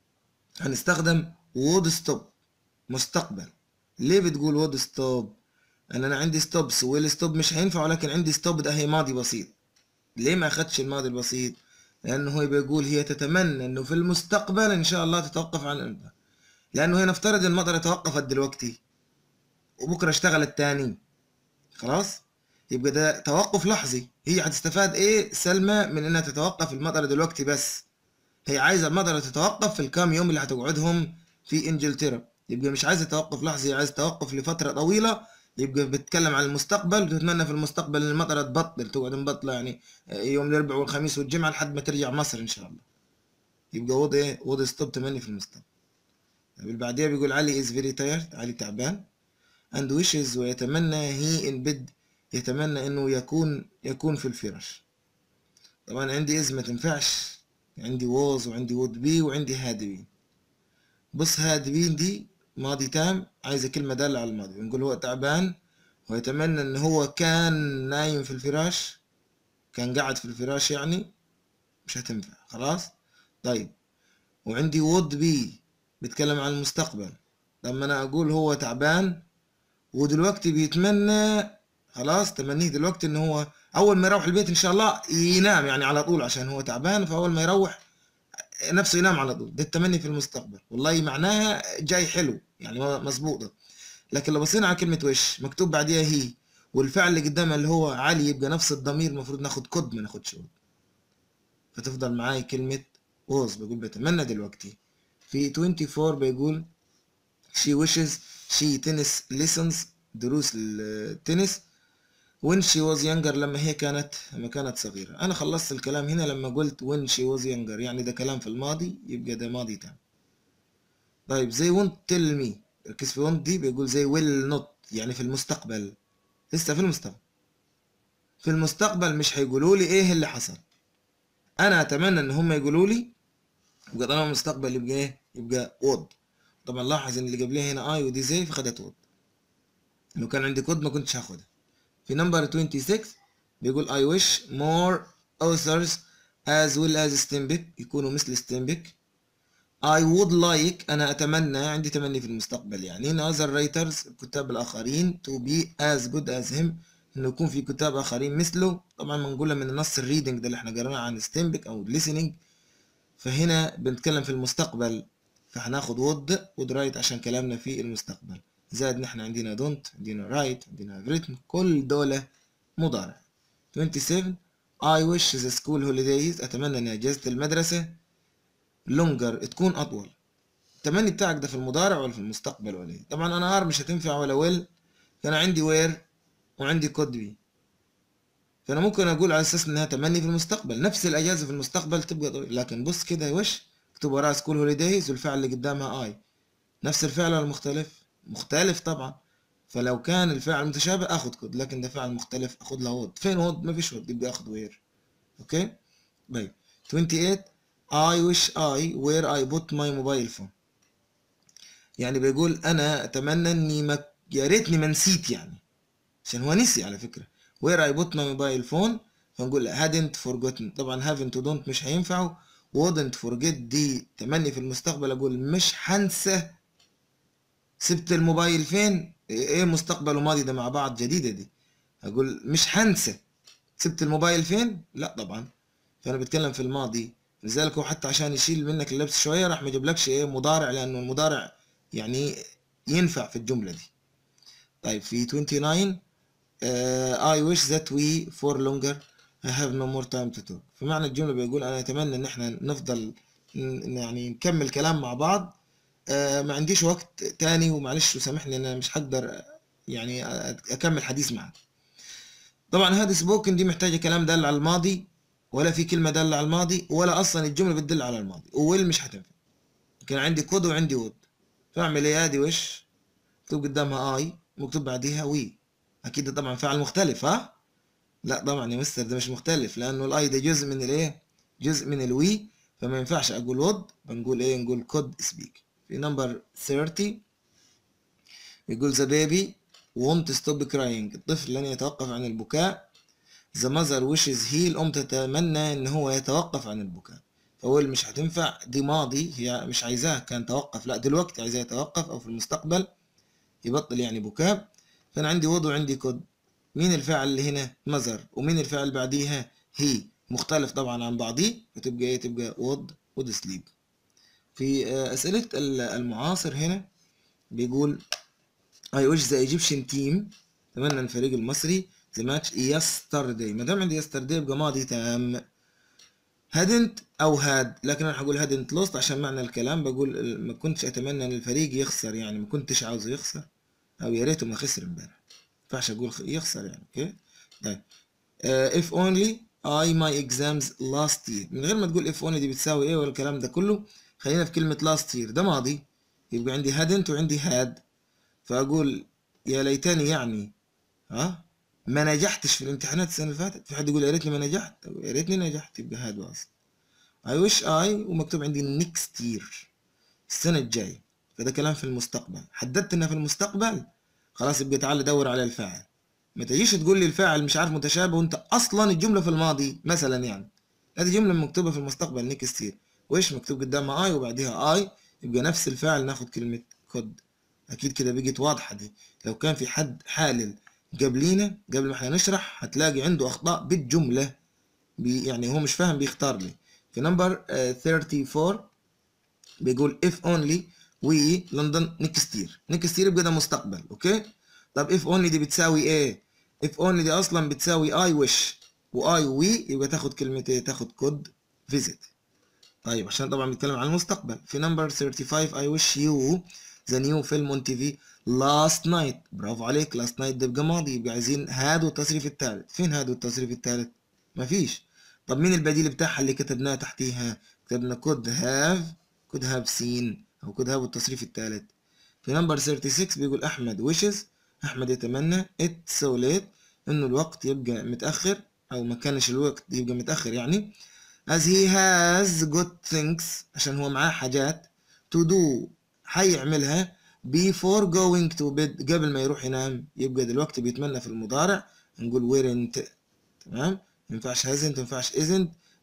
هنستخدم would stop مستقبل ليه بتقول would stop ان انا عندي ستوبس ويل ستوب مش هينفع ولكن عندي ستوب ده هي ماضي بسيط ليه ما اخدش الماضي البسيط لانه هو بيقول هي تتمنى انه في المستقبل ان شاء الله تتوقف عن المطر لانه هي نفترض المطر توقفت دلوقتي وبكره اشتغلت تاني خلاص يبقى ده توقف لحظي هي هتستفاد ايه سلمى من انها تتوقف المطر دلوقتي بس هي عايزه المطر تتوقف في الكام يوم اللي هتقعدهم في انجلترا يبقى مش عايزه توقف لحظي هي عايزه توقف لفتره طويله يبقى بتتكلم عن المستقبل بتتمنى في المستقبل ان المطره تبطل تقعد مبطله يعني يوم الاربعاء والخميس والجمعه لحد ما ترجع مصر ان شاء الله يبقى وضع ايه وضع ستوب تمني في المستقبل اللي بعديها بيقول علي از فيري تايرد علي تعبان and wishes ويتمنى هي in bed يتمنى انه يكون يكون في الفراش طبعا عندي از ما تنفعش عندي was وعندي would be وعندي had been بص had been دي ماضي تام عايزة كلمة دالة على الماضي بنقول هو تعبان ويتمنى ان هو كان نايم في الفراش كان قاعد في الفراش يعني مش هتنفع خلاص طيب وعندي would be بيتكلم عن المستقبل لما انا اقول هو تعبان ودلوقتي بيتمنى خلاص تمنيه دلوقتي ان هو اول ما يروح البيت ان شاء الله ينام يعني على طول عشان هو تعبان فاول ما يروح نفسه ينام على طول ده التمني في المستقبل والله معناها جاي حلو يعني مظبوطه لكن لو بصينا على كلمه وش مكتوب بعديها هي والفعل اللي قدامها اللي هو علي يبقى نفس الضمير المفروض ناخد كود ما ناخدش ود فتفضل معاي كلمه was بقول بتمنى دلوقتي في 24 بيقول she wishes she tennis lessons دروس التنس when she was younger لما هي كانت لما كانت صغيرة أنا خلصت الكلام هنا لما قلت when she was younger يعني ده كلام في الماضي يبقى ده ماضي تام طيب زي won't tell me ركز في won't دي بيقول زي will not يعني في المستقبل لسه في المستقبل في المستقبل مش هيقولوا لي ايه اللي حصل انا اتمنى ان هم يقولوا لي يبقى طالما المستقبل يبقى ايه يبقى would طبعا لاحظ ان اللي قبلها هنا اي ودي زي فخدت would لو كان عندي كود ما كنتش هاخدها في نمبر 26 بيقول I wish more authors as well as ستيمبك يكونوا مثل ستيمبك I would like أنا أتمنى عندي تمني في المستقبل يعني إن other writers الكتاب الآخرين to be as good as him إنه يكون في كتاب آخرين مثله طبعا بنقولها من النص الريدنج ده اللي احنا قريناه عن ستيمبك أو listening فهنا بنتكلم في المستقبل فهناخد would would write عشان كلامنا في المستقبل زائد نحن عندنا don't عندنا write عندنا have written كل دولة مضارع 27 I wish the school holidays أتمنى إن أجازة المدرسة longer تكون أطول التمني بتاعك ده في المضارع ولا في المستقبل ولا إيه؟ طبعا أنا ار مش هتنفع ولا will فأنا عندي where وعندي could be فأنا ممكن أقول على أساس إنها تمني في المستقبل نفس الأجازة في المستقبل تبقى طويل. لكن بص كده وش اكتب وراها school holidays والفعل اللي قدامها I نفس الفعل ولا مختلف؟ مختلف طبعا فلو كان الفعل متشابه اخد كود لكن ده فعل مختلف اخد له وود فين وود ما فيش وود يبقى اخد وير اوكي طيب 28 I wish I where I put my mobile phone يعني بيقول انا اتمنى اني ما يا ريتني ما نسيت يعني عشان هو نسي على فكره where I put my mobile phone فنقول hadn't forgotten طبعا haven't و don't مش هينفعوا wouldn't forget دي تمني في المستقبل اقول مش هنسى سبت الموبايل فين ايه مستقبل وماضي ده مع بعض جديده دي اقول مش هنسى سبت الموبايل فين لا طبعا فانا بتكلم في الماضي لذلك هو حتى عشان يشيل منك اللبس شويه راح ما يجيبلكش ايه مضارع لانه المضارع يعني ينفع في الجمله دي طيب في 29 uh, I wish that we for longer I have no more time to talk فمعنى الجمله بيقول انا اتمنى ان احنا نفضل يعني نكمل كلام مع بعض آه ما عنديش وقت تاني ومعلش وسامحني انا مش هقدر يعني اكمل حديث معك طبعا هذا سبوكن دي محتاجه كلام دال على الماضي ولا في كلمه داله على الماضي ولا اصلا الجمله بتدل على الماضي وويل مش هتنفع كان عندي كود وعندي وود فاعمل ايه ادي وش مكتوب قدامها اي مكتوب بعديها وي اكيد ده طبعا فعل مختلف ها لا طبعا يا مستر ده مش مختلف لانه الاي ده جزء من الايه جزء من الوي فما ينفعش اقول وود بنقول ايه نقول كود سبيك في نمبر 30 يقول the baby won't stop crying الطفل لن يتوقف عن البكاء the mother wishes he الأم تتمنى إن هو يتوقف عن البكاء فأول مش هتنفع دي ماضي هي مش عايزاه كان توقف لا دلوقتي عايزاه يتوقف أو في المستقبل يبطل يعني بكاء فأنا عندي وود وعندي كود مين الفعل اللي هنا mother ومين الفعل بعديها هي مختلف طبعا عن بعضيه فتبقى ايه تبقى وود وود سليب في أسئلة المعاصر هنا بيقول I wish the Egyptian team أتمنى الفريق المصري the match yesterday ما دام عندي yesterday يبقى ماضي تام hadn't أو had لكن أنا هقول hadn't lost عشان معنى الكلام بقول ما كنتش أتمنى إن الفريق يخسر يعني ما كنتش عاوزه يخسر أو يا ريته ما خسر امبارح ما ينفعش أقول يخسر يعني أوكي طيب uh, if only I my exams last year من غير ما تقول if only دي بتساوي إيه والكلام ده كله خلينا في كلمة last year ده ماضي يبقى عندي hadn't وعندي had فأقول يا ليتني يعني ها ما نجحتش في الامتحانات السنة اللي فاتت في حد يقول يا ريتني ما نجحت أو يا ريتني نجحت يبقى had was I wish I ومكتوب عندي next year السنة الجاية فده كلام في المستقبل حددت انها في المستقبل خلاص يبقى تعال دور على الفاعل ما تجيش تقول لي الفاعل مش عارف متشابه وانت اصلا الجملة في الماضي مثلا يعني هذه جملة مكتوبة في المستقبل نيكست يير وإيش مكتوب قدامها اي وبعديها اي يبقى نفس الفعل ناخد كلمة كود أكيد كده بقت واضحة دي لو كان في حد حالل قبلينا قبل ما احنا نشرح هتلاقي عنده أخطاء بالجملة بي يعني هو مش فاهم بيختار لي في نمبر 34 بيقول if only we London next year next year يبقى ده مستقبل أوكي طب if only دي بتساوي إيه if only دي أصلا بتساوي I wish و I we يبقى تاخد كلمة إيه تاخد كود visit طيب عشان طبعا بيتكلم عن المستقبل في نمبر 35 I wish you the new film on TV last night برافو عليك last night ده يبقى ماضي يبقى عايزين هاد والتصريف الثالث فين هاد والتصريف الثالث مفيش طب مين البديل بتاعها اللي كتبناه تحتيها كتبنا could have could have seen او could have والتصريف الثالث في نمبر 36 بيقول احمد wishes احمد يتمنى it's so late انه الوقت يبقى متاخر او ما كانش الوقت يبقى متاخر يعني as he has good things عشان هو معاه حاجات to do هيعملها before going to bed قبل ما يروح ينام يبقى دلوقتي بيتمنى في المضارع نقول weren't تمام ما ينفعش hasn't ما ينفعش isn't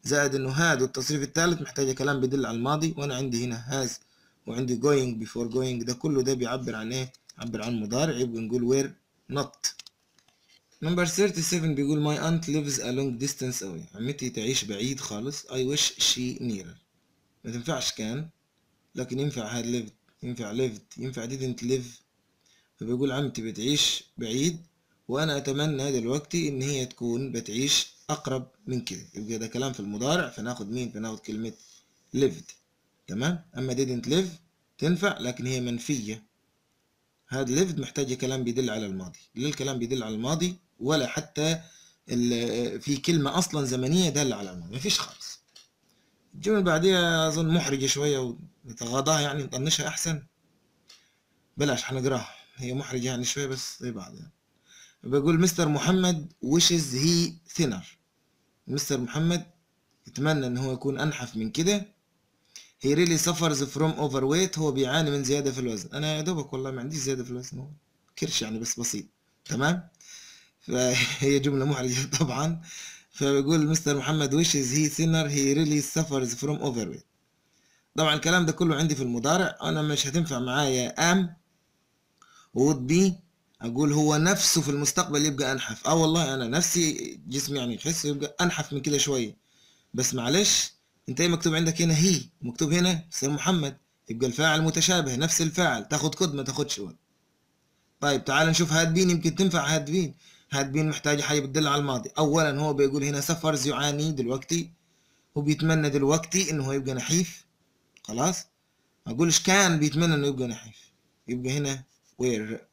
زائد انه هاد والتصريف الثالث محتاجة كلام بيدل على الماضي وانا عندي هنا هاز وعندي going before going ده كله ده بيعبر عن ايه بيعبر عن مضارع يبقى نقول where not نمبر 37 بيقول my aunt lives a long distance away عمتي تعيش بعيد خالص I wish she nearer ما تنفعش كان لكن ينفع had lived ينفع lived ينفع didn't live فبيقول عمتي بتعيش بعيد وانا اتمنى دلوقتي ان هي تكون بتعيش اقرب من كده يبقى ده كلام في المضارع فناخد مين فناخد كلمة lived تمام اما didn't live تنفع لكن هي منفية هاد lived محتاجة كلام بيدل على الماضي لا الكلام بيدل على الماضي ولا حتى في كلمة اصلا زمنية دالة على الماضي مفيش خالص الجملة اللي بعديها اظن محرجة شوية ونتغاضاها يعني نطنشها احسن بلاش حنقراها هي محرجة يعني شوية بس زي بعض يعني بيقول مستر محمد wishes he thinner مستر محمد يتمنى ان هو يكون انحف من كده he really suffers from overweight هو بيعاني من زيادة في الوزن انا يا دوبك والله ما عنديش زيادة في الوزن هو كرش يعني بس بسيط تمام فهي جملة محرجة طبعا فبيقول مستر محمد wishes he thinner he really suffers from overweight طبعا الكلام ده كله عندي في المضارع انا مش هتنفع معايا am would be اقول هو نفسه في المستقبل يبقى انحف اه والله انا نفسي جسمي يعني يحس يبقى انحف من كده شويه بس معلش انت ايه مكتوب عندك هنا هي مكتوب هنا سير محمد يبقى الفاعل متشابه نفس الفاعل تاخد كود ما تاخدش ود طيب تعال نشوف هاد بين يمكن تنفع هاد بين هاد بين محتاجة حاجة بتدل على الماضي أولا هو بيقول هنا سفرز يعاني دلوقتي هو بيتمنى دلوقتي إنه هو يبقى نحيف خلاص ما أقولش كان بيتمنى إنه يبقى نحيف يبقى هنا وير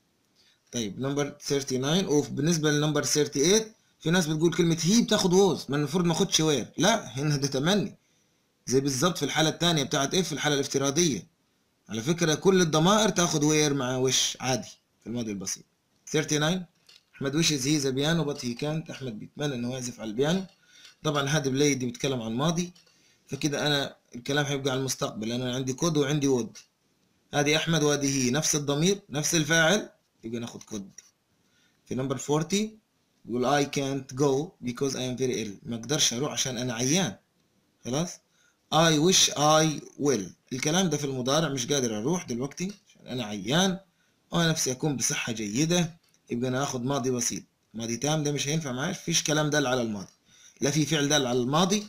طيب نمبر 39 وبالنسبة لنمبر 38 في ناس بتقول كلمة هي بتاخد ووز ما المفروض ما اخدش وير لا هنا ده تمني زي بالظبط في الحالة التانية بتاعت اف في الحالة الافتراضية على فكرة كل الضمائر تاخد وير مع وش عادي في الماضي البسيط 39 احمد ويشز هي ذا بيانو بط هي كانت احمد بيتمنى انه يعزف على البيانو طبعا هذا بلاي دي بيتكلم عن الماضي فكده انا الكلام هيبقى على المستقبل انا عندي كود وعندي وود هذه احمد وهذه هي نفس الضمير نفس الفاعل يبقى ناخد كود في نمبر 40 يقول I can't go because I am very ill ما اقدرش اروح عشان انا عيان خلاص I wish I will الكلام ده في المضارع مش قادر اروح دلوقتي عشان انا عيان وانا نفسي اكون بصحة جيدة يبقى انا اخد ماضي بسيط ماضي تام ده مش هينفع معايا فيش كلام دال على الماضي لا في فعل دال على الماضي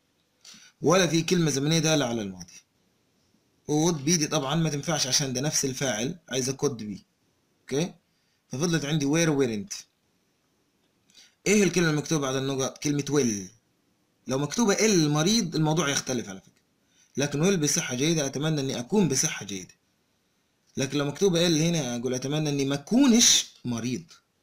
ولا في كلمة زمنية دالة على الماضي وود بي دي طبعا ما تنفعش عشان ده نفس الفاعل عايز كود بي اوكي ففضلت عندي وير ويرنت ايه الكلمه المكتوبه بعد النقط كلمه ويل لو مكتوبه ال المريض الموضوع يختلف على فكره لكن ويل بصحه جيده اتمنى اني اكون بصحه جيده لكن لو مكتوبه ال هنا اقول اتمنى اني ما اكونش مريض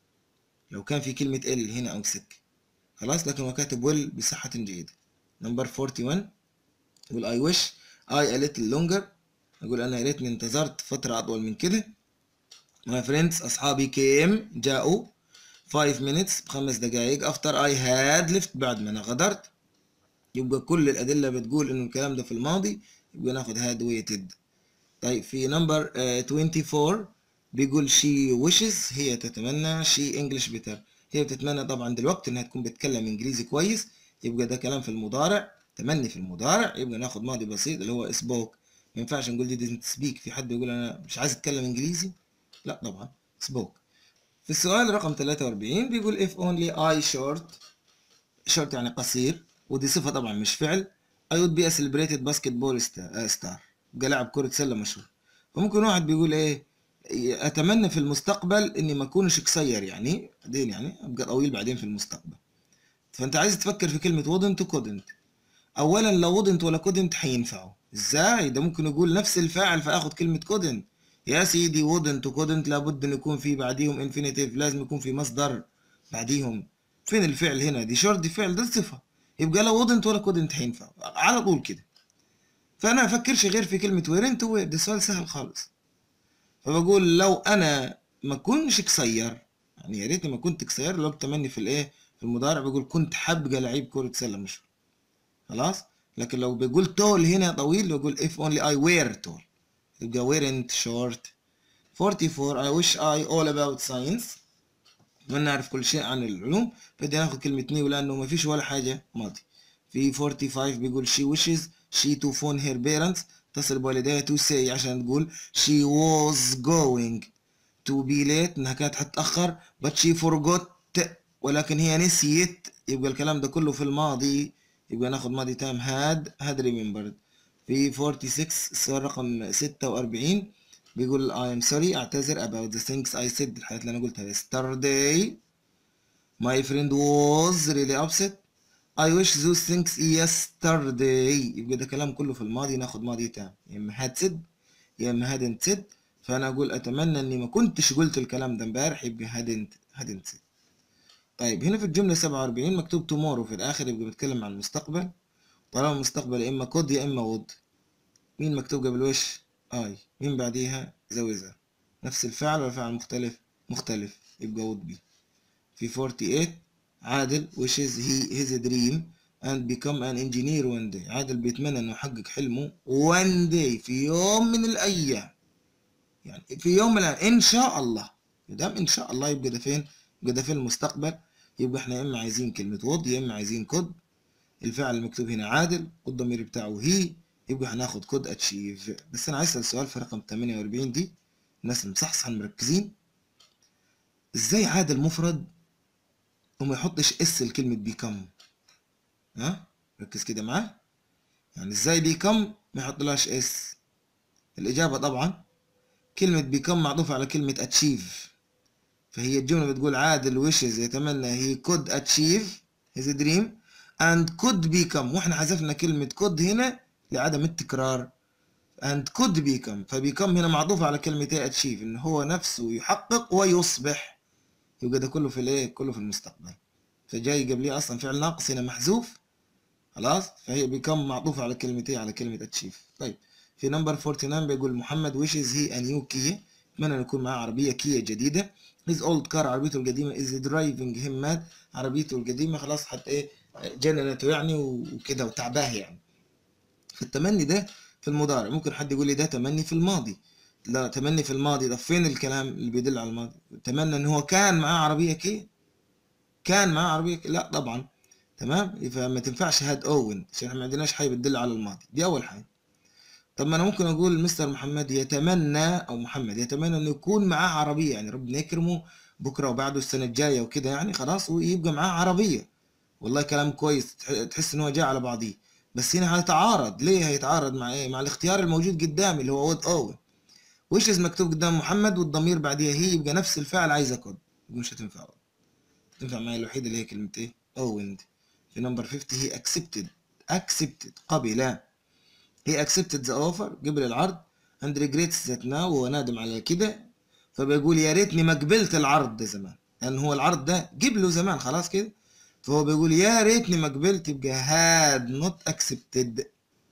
لو كان في كلمه ال هنا او سك خلاص لكن هو كاتب ويل بصحه جيده نمبر 41 يقول اي ويش اي a little longer اقول انا يا ريتني انتظرت فتره اطول من كده my friends أصحابي came جاءوا 5 minutes بخمس دقايق after I had left بعد ما أنا غدرت يبقى كل الأدلة بتقول إنه الكلام ده في الماضي يبقى ناخد had waited طيب في نمبر uh, 24 بيقول she wishes هي تتمنى she English better هي بتتمنى طبعا دلوقتي إنها تكون بتتكلم إنجليزي كويس يبقى ده كلام في المضارع تمني في المضارع يبقى ناخد ماضي بسيط اللي هو spoke ما ينفعش نقول دي didn't speak في حد يقول أنا مش عايز أتكلم إنجليزي لا طبعا spoke في السؤال رقم 43 بيقول if only I short short يعني قصير ودي صفة طبعا مش فعل I would be a celebrated basketball star يبقى لاعب كرة سلة مشهور فممكن واحد بيقول ايه اتمنى في المستقبل اني ما اكونش قصير يعني بعدين يعني ابقى طويل بعدين في المستقبل فانت عايز تفكر في كلمة wouldn't و couldn't اولا لو wouldn't ولا couldn't هينفعوا ازاي ده ممكن يقول نفس الفاعل فاخد كلمة couldn't يا سيدي wouldn't و couldn't لابد ان يكون في بعديهم infinitive لازم يكون في مصدر بعديهم فين الفعل هنا دي شورت دي فعل ده صفة يبقى لا wouldn't ولا couldn't هينفع على طول كده فانا ما افكرش غير في كلمة weren't و ده سؤال سهل خالص فبقول لو انا ما كنتش قصير يعني يا ريتني ما كنت قصير لو بتمني في الايه في المضارع بقول كنت حابقى لعيب كرة سلة مشهور خلاص لكن لو بقول تول هنا طويل بقول if only I were tall يبقى weren't short 44 I wish I all about science أتمنى أعرف كل شيء عن العلوم بدي ناخد كلمة نيو لأنه ما فيش ولا حاجة ماضي في 45 بيقول she wishes she to phone her parents تصل بوالديها to say عشان تقول she was going to be late انها كانت حتتأخر but she forgot ولكن هي نسيت يبقى الكلام ده كله في الماضي يبقى ناخد ماضي تام had had remembered في 46 السؤال رقم 46 بيقول I am sorry اعتذر about the things I said الحاجات اللي انا قلتها yesterday my friend was really upset I wish those things yesterday يبقى ده كلام كله في الماضي ناخد ماضي تام يا اما had said يا اما hadn't said فانا اقول اتمنى اني ما كنتش قلت الكلام ده امبارح يبقى hadn't hadn't said طيب هنا في الجملة 47 مكتوب tomorrow في الآخر يبقى بيتكلم عن المستقبل طالما المستقبل يا إما could يا إما would مين مكتوب قبل وش؟ I مين بعديها؟ زوزها نفس الفعل ولا فعل مختلف؟ مختلف يبقى would be في 48 عادل wishes he his dream and become an engineer one day عادل بيتمنى إنه يحقق حلمه one day في يوم من الأيام يعني في يوم من الأيام إن شاء الله مدام إن شاء الله يبقى ده فين؟ يبقى ده في المستقبل يبقى احنا يا اما عايزين كلمة would يا اما عايزين could الفعل المكتوب هنا عادل والضمير بتاعه هي يبقى هناخد could achieve بس انا عايز اسال سؤال في رقم 48 دي الناس المصحصحة مركزين ازاي عادل مفرد وما يحطش اس لكلمة become ها ركز كده معاه يعني ازاي become ما يحطلهاش اس الاجابة طبعا كلمة become معطوفة على كلمة achieve فهي الجملة بتقول عادل wishes يتمنى he could achieve his dream and could become واحنا حذفنا كلمة could هنا لعدم التكرار and could become فبيكم هنا معطوفة على كلمة ايه achieve ان هو نفسه يحقق ويصبح يبقى ده كله في الايه كله في المستقبل فجاي قبليه اصلا فعل ناقص هنا محذوف خلاص فهي بيكم معطوفة على كلمة ايه على كلمة achieve طيب في نمبر 49 بيقول محمد wishes he a new key اتمنى ان يكون معاه عربية كيا جديدة his old car عربيته القديمة is driving him mad عربيته القديمة خلاص حتى ايه جننته يعني وكده وتعباه يعني فالتمني ده في المضارع ممكن حد يقول لي ده تمني في الماضي لا تمني في الماضي ده فين الكلام اللي بيدل على الماضي تمنى ان هو كان معاه عربية كي كان معاه عربية كي لا طبعا تمام فما تنفعش هاد اوين عشان احنا ما عندناش حاجة بتدل على الماضي دي اول حاجة طب ما انا ممكن اقول مستر محمد يتمنى او محمد يتمنى انه يكون معاه عربيه يعني ربنا يكرمه بكره وبعده السنه الجايه وكده يعني خلاص ويبقى معاه عربيه والله كلام كويس تحس ان هو جاي على بعضيه بس هنا هيتعارض ليه هيتعارض مع ايه مع الاختيار الموجود قدامي اللي هو وود اوين وش مكتوب قدام محمد والضمير بعديها هي يبقى نفس الفعل عايزه كود يبقى مش هتنفع تنفع معايا الوحيده اللي هي كلمه ايه اوين في نمبر 50 هي accepted accepted قبل he accepted the offer قبل العرض and regrets that now وهو نادم على كده فبيقول يا ريتني ما قبلت العرض ده زمان لان هو العرض ده قبله زمان خلاص كده فهو بيقول يا ريتني ما قبلت يبقى had not accepted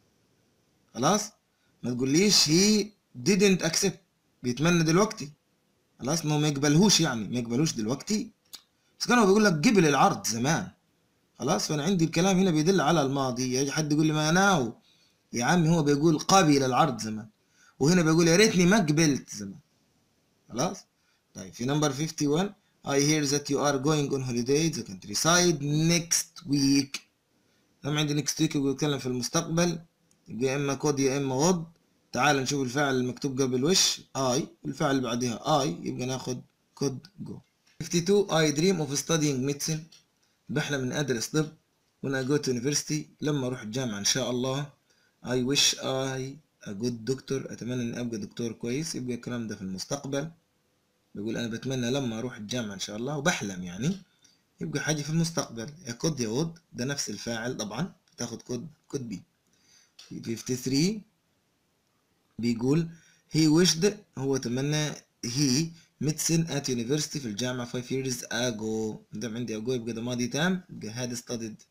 خلاص ما تقوليش he didn't accept بيتمنى دلوقتي خلاص انه ما يقبلهوش يعني ما يقبلوش دلوقتي بس كان هو بيقول لك قبل العرض زمان خلاص فانا عندي الكلام هنا بيدل على الماضي يجي حد يقول لي ما ناو يا عمي هو بيقول قبل العرض زمان وهنا بيقول يا ريتني ما قبلت زمان خلاص طيب في نمبر 51 I hear that you are going on holiday the countryside next week لما عندي next week يبقى يتكلم في المستقبل يبقى يا اما كود يا اما وض تعال نشوف الفعل المكتوب قبل وش I والفعل اللي بعدها I يبقى ناخد كود go 52 I dream of studying medicine بحلم ان ادرس طب when I go to university لما اروح الجامعة ان شاء الله I wish I a good doctor أتمنى إني أبقى دكتور كويس يبقى الكلام ده في المستقبل بيقول أنا بتمنى لما أروح الجامعة إن شاء الله وبحلم يعني يبقى حاجة في المستقبل يا كود يا وود ده نفس الفاعل طبعا تاخد كود كود بي 53 بيقول he wished هو تمنى he medicine at university في الجامعة 5 years ago ده عندي ago يبقى ده ماضي تام يبقى had studied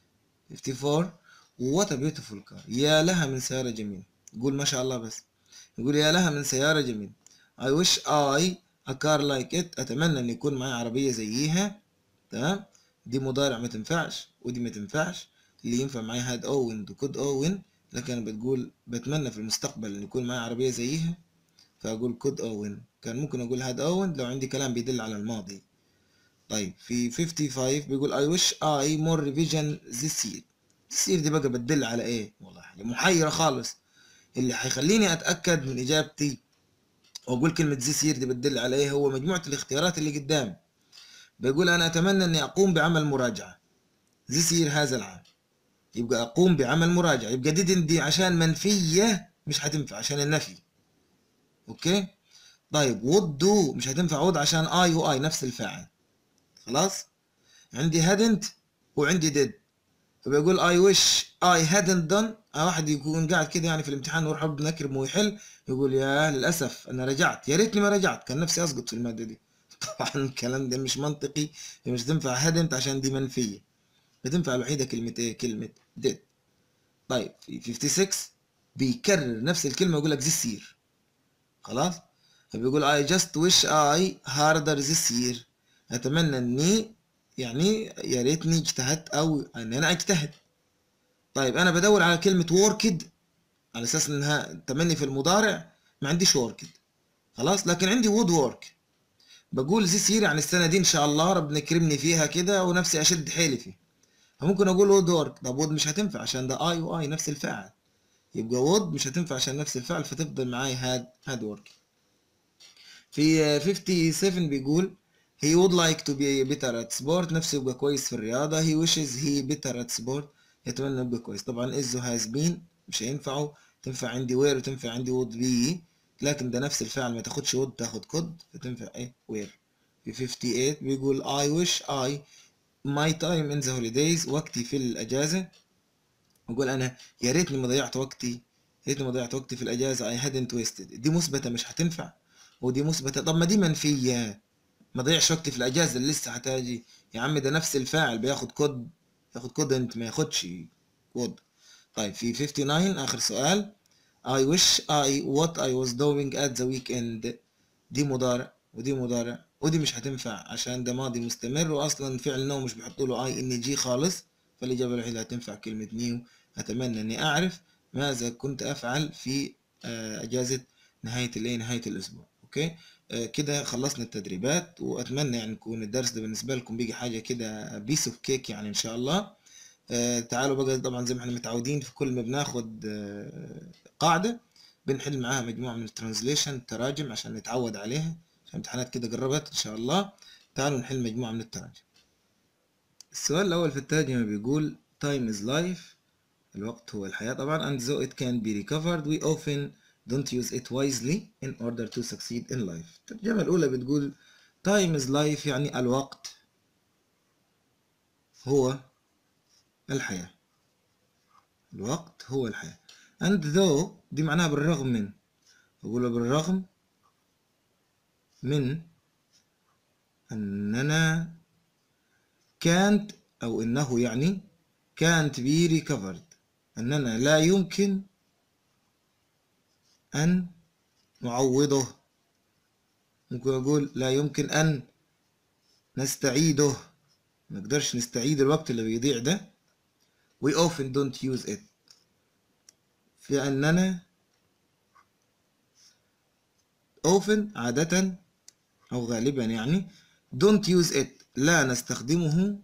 54 what a beautiful car يا لها من سيارة جميلة قول ما شاء الله بس يقول يا لها من سيارة جميلة I wish I a car like it أتمنى إن يكون معي عربية زيها تمام دي مضارع ما تنفعش ودي ما تنفعش اللي ينفع معي هاد أوين وكود أوين لكن بتقول بتمنى في المستقبل إن يكون معي عربية زيها فأقول كود أوين كان ممكن أقول هاد أوين لو عندي كلام بيدل على الماضي طيب في 55 بيقول I wish I more revision this year تصير دي بقى بتدل على ايه والله حاجة محيرة خالص اللي هيخليني اتأكد من اجابتي واقول كلمة زي سير دي بتدل على ايه هو مجموعة الاختيارات اللي قدام بيقول انا اتمنى اني اقوم بعمل مراجعة زي سير هذا العام يبقى اقوم بعمل مراجعة يبقى دي دي عشان منفية مش هتنفع عشان النفي اوكي طيب would do مش هتنفع would عشان I و I نفس الفاعل خلاص عندي hadn't وعندي did فبيقول I wish I hadn't done واحد يكون قاعد كده يعني في الامتحان ويروح ربنا يكرم ويحل يقول يا للأسف أنا رجعت يا ريتني ما رجعت كان نفسي أسقط في المادة دي طبعا الكلام ده مش منطقي مش تنفع hadn't عشان دي منفية بتنفع الوحيدة كلمة إيه كلمة did طيب في 56 بيكرر نفس الكلمة يقول لك this year خلاص فبيقول I just wish I harder this year أتمنى إني يعني يا ريتني اجتهدت أو إن أنا أجتهد طيب أنا بدور على كلمة worked على أساس إنها تمني في المضارع ما عنديش worked خلاص لكن عندي would work بقول this year يعني السنة دي إن شاء الله ربنا يكرمني فيها كده ونفسي أشد حيلي فيه فممكن أقول would work طب would مش هتنفع عشان ده I و I نفس الفاعل يبقى would مش هتنفع عشان نفس الفعل فتفضل معاي had had work في 57 بيقول he would like to be better at sport نفسه يبقى كويس في الرياضة he wishes he better at sport يتمنى يبقى كويس طبعا is has been مش هينفعه تنفع عندي where وتنفع عندي would be لكن ده نفس الفعل ما تاخدش would تاخد could فتنفع ايه where في 58 بيقول I wish I my time in the holidays وقتي في الأجازة أقول أنا يا ريتني ما ضيعت وقتي يا ريتني ما ضيعت وقتي في الأجازة I hadn't wasted دي مثبتة مش هتنفع ودي مثبتة طب ما دي منفية ما ضيعش وقتي في الأجازة اللي لسه هتاجي يا عم ده نفس الفاعل بياخد كود ياخد كود انت ما ياخدش كود طيب في 59 آخر سؤال I wish I what I was doing at the weekend دي مضارع ودي مضارع ودي مش هتنفع عشان ده ماضي مستمر واصلا فعل نو مش بيحطوا له اي ان جي خالص فالاجابه الوحيده هتنفع كلمه نيو اتمنى اني اعرف ماذا كنت افعل في اجازه نهايه الايه نهايه الاسبوع اوكي آه كده خلصنا التدريبات واتمنى يعني يكون الدرس ده بالنسبه لكم بيجي حاجه كده بيس اوف كيك يعني ان شاء الله آه تعالوا بقى طبعا زي ما احنا متعودين في كل ما بناخد آه قاعده بنحل معاها مجموعه من الترانزليشن التراجم عشان نتعود عليها عشان امتحانات كده قربت ان شاء الله تعالوا نحل مجموعه من التراجم السؤال الاول في الترجمه بيقول time is life الوقت هو الحياه طبعا and though it can be recovered we often don't use it wisely in order to succeed in life الترجمة الأولى بتقول time is life يعني الوقت هو الحياة الوقت هو الحياة and though دي معناها بالرغم من أقول بالرغم من أننا can't أو إنه يعني can't be recovered أننا لا يمكن أن نعوضه ممكن أقول لا يمكن أن نستعيده ما نقدرش نستعيد الوقت اللي بيضيع ده we often don't use it في أننا often عادة أو غالبا يعني don't use it لا نستخدمه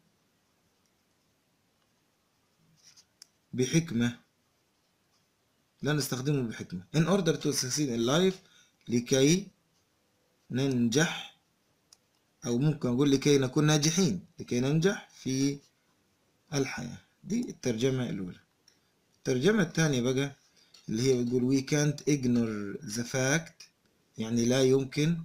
بحكمة لا نستخدمه بحكمة in order to succeed in life لكي ننجح أو ممكن أقول لكي نكون ناجحين لكي ننجح في الحياة دي الترجمة الأولى الترجمة الثانية بقى اللي هي بتقول we can't ignore the fact يعني لا يمكن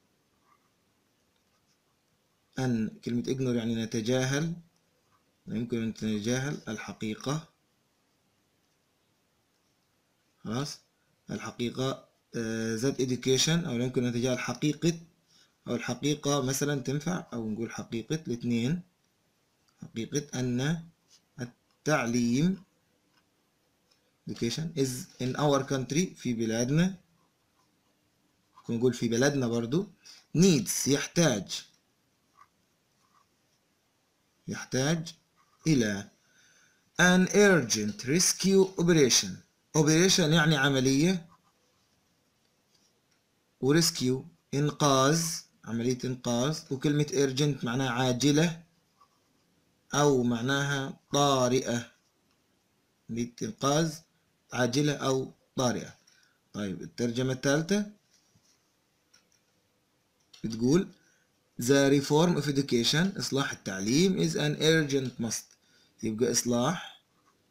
أن كلمة ignore يعني نتجاهل لا يمكن أن نتجاهل الحقيقة خلاص الحقيقة ذات education أو لا يمكن أن نتجاهل حقيقة أو الحقيقة مثلا تنفع أو نقول حقيقة الاثنين حقيقة أن التعليم education is in our country في بلادنا ممكن نقول في بلدنا برضو needs يحتاج يحتاج إلى an urgent rescue operation operation يعني عملية وريسكيو إنقاذ عملية إنقاذ وكلمة urgent معناها عاجلة أو معناها طارئة لإنقاذ عاجلة أو طارئة طيب الترجمة الثالثة بتقول The reform of education إصلاح التعليم is an urgent must يبقى إصلاح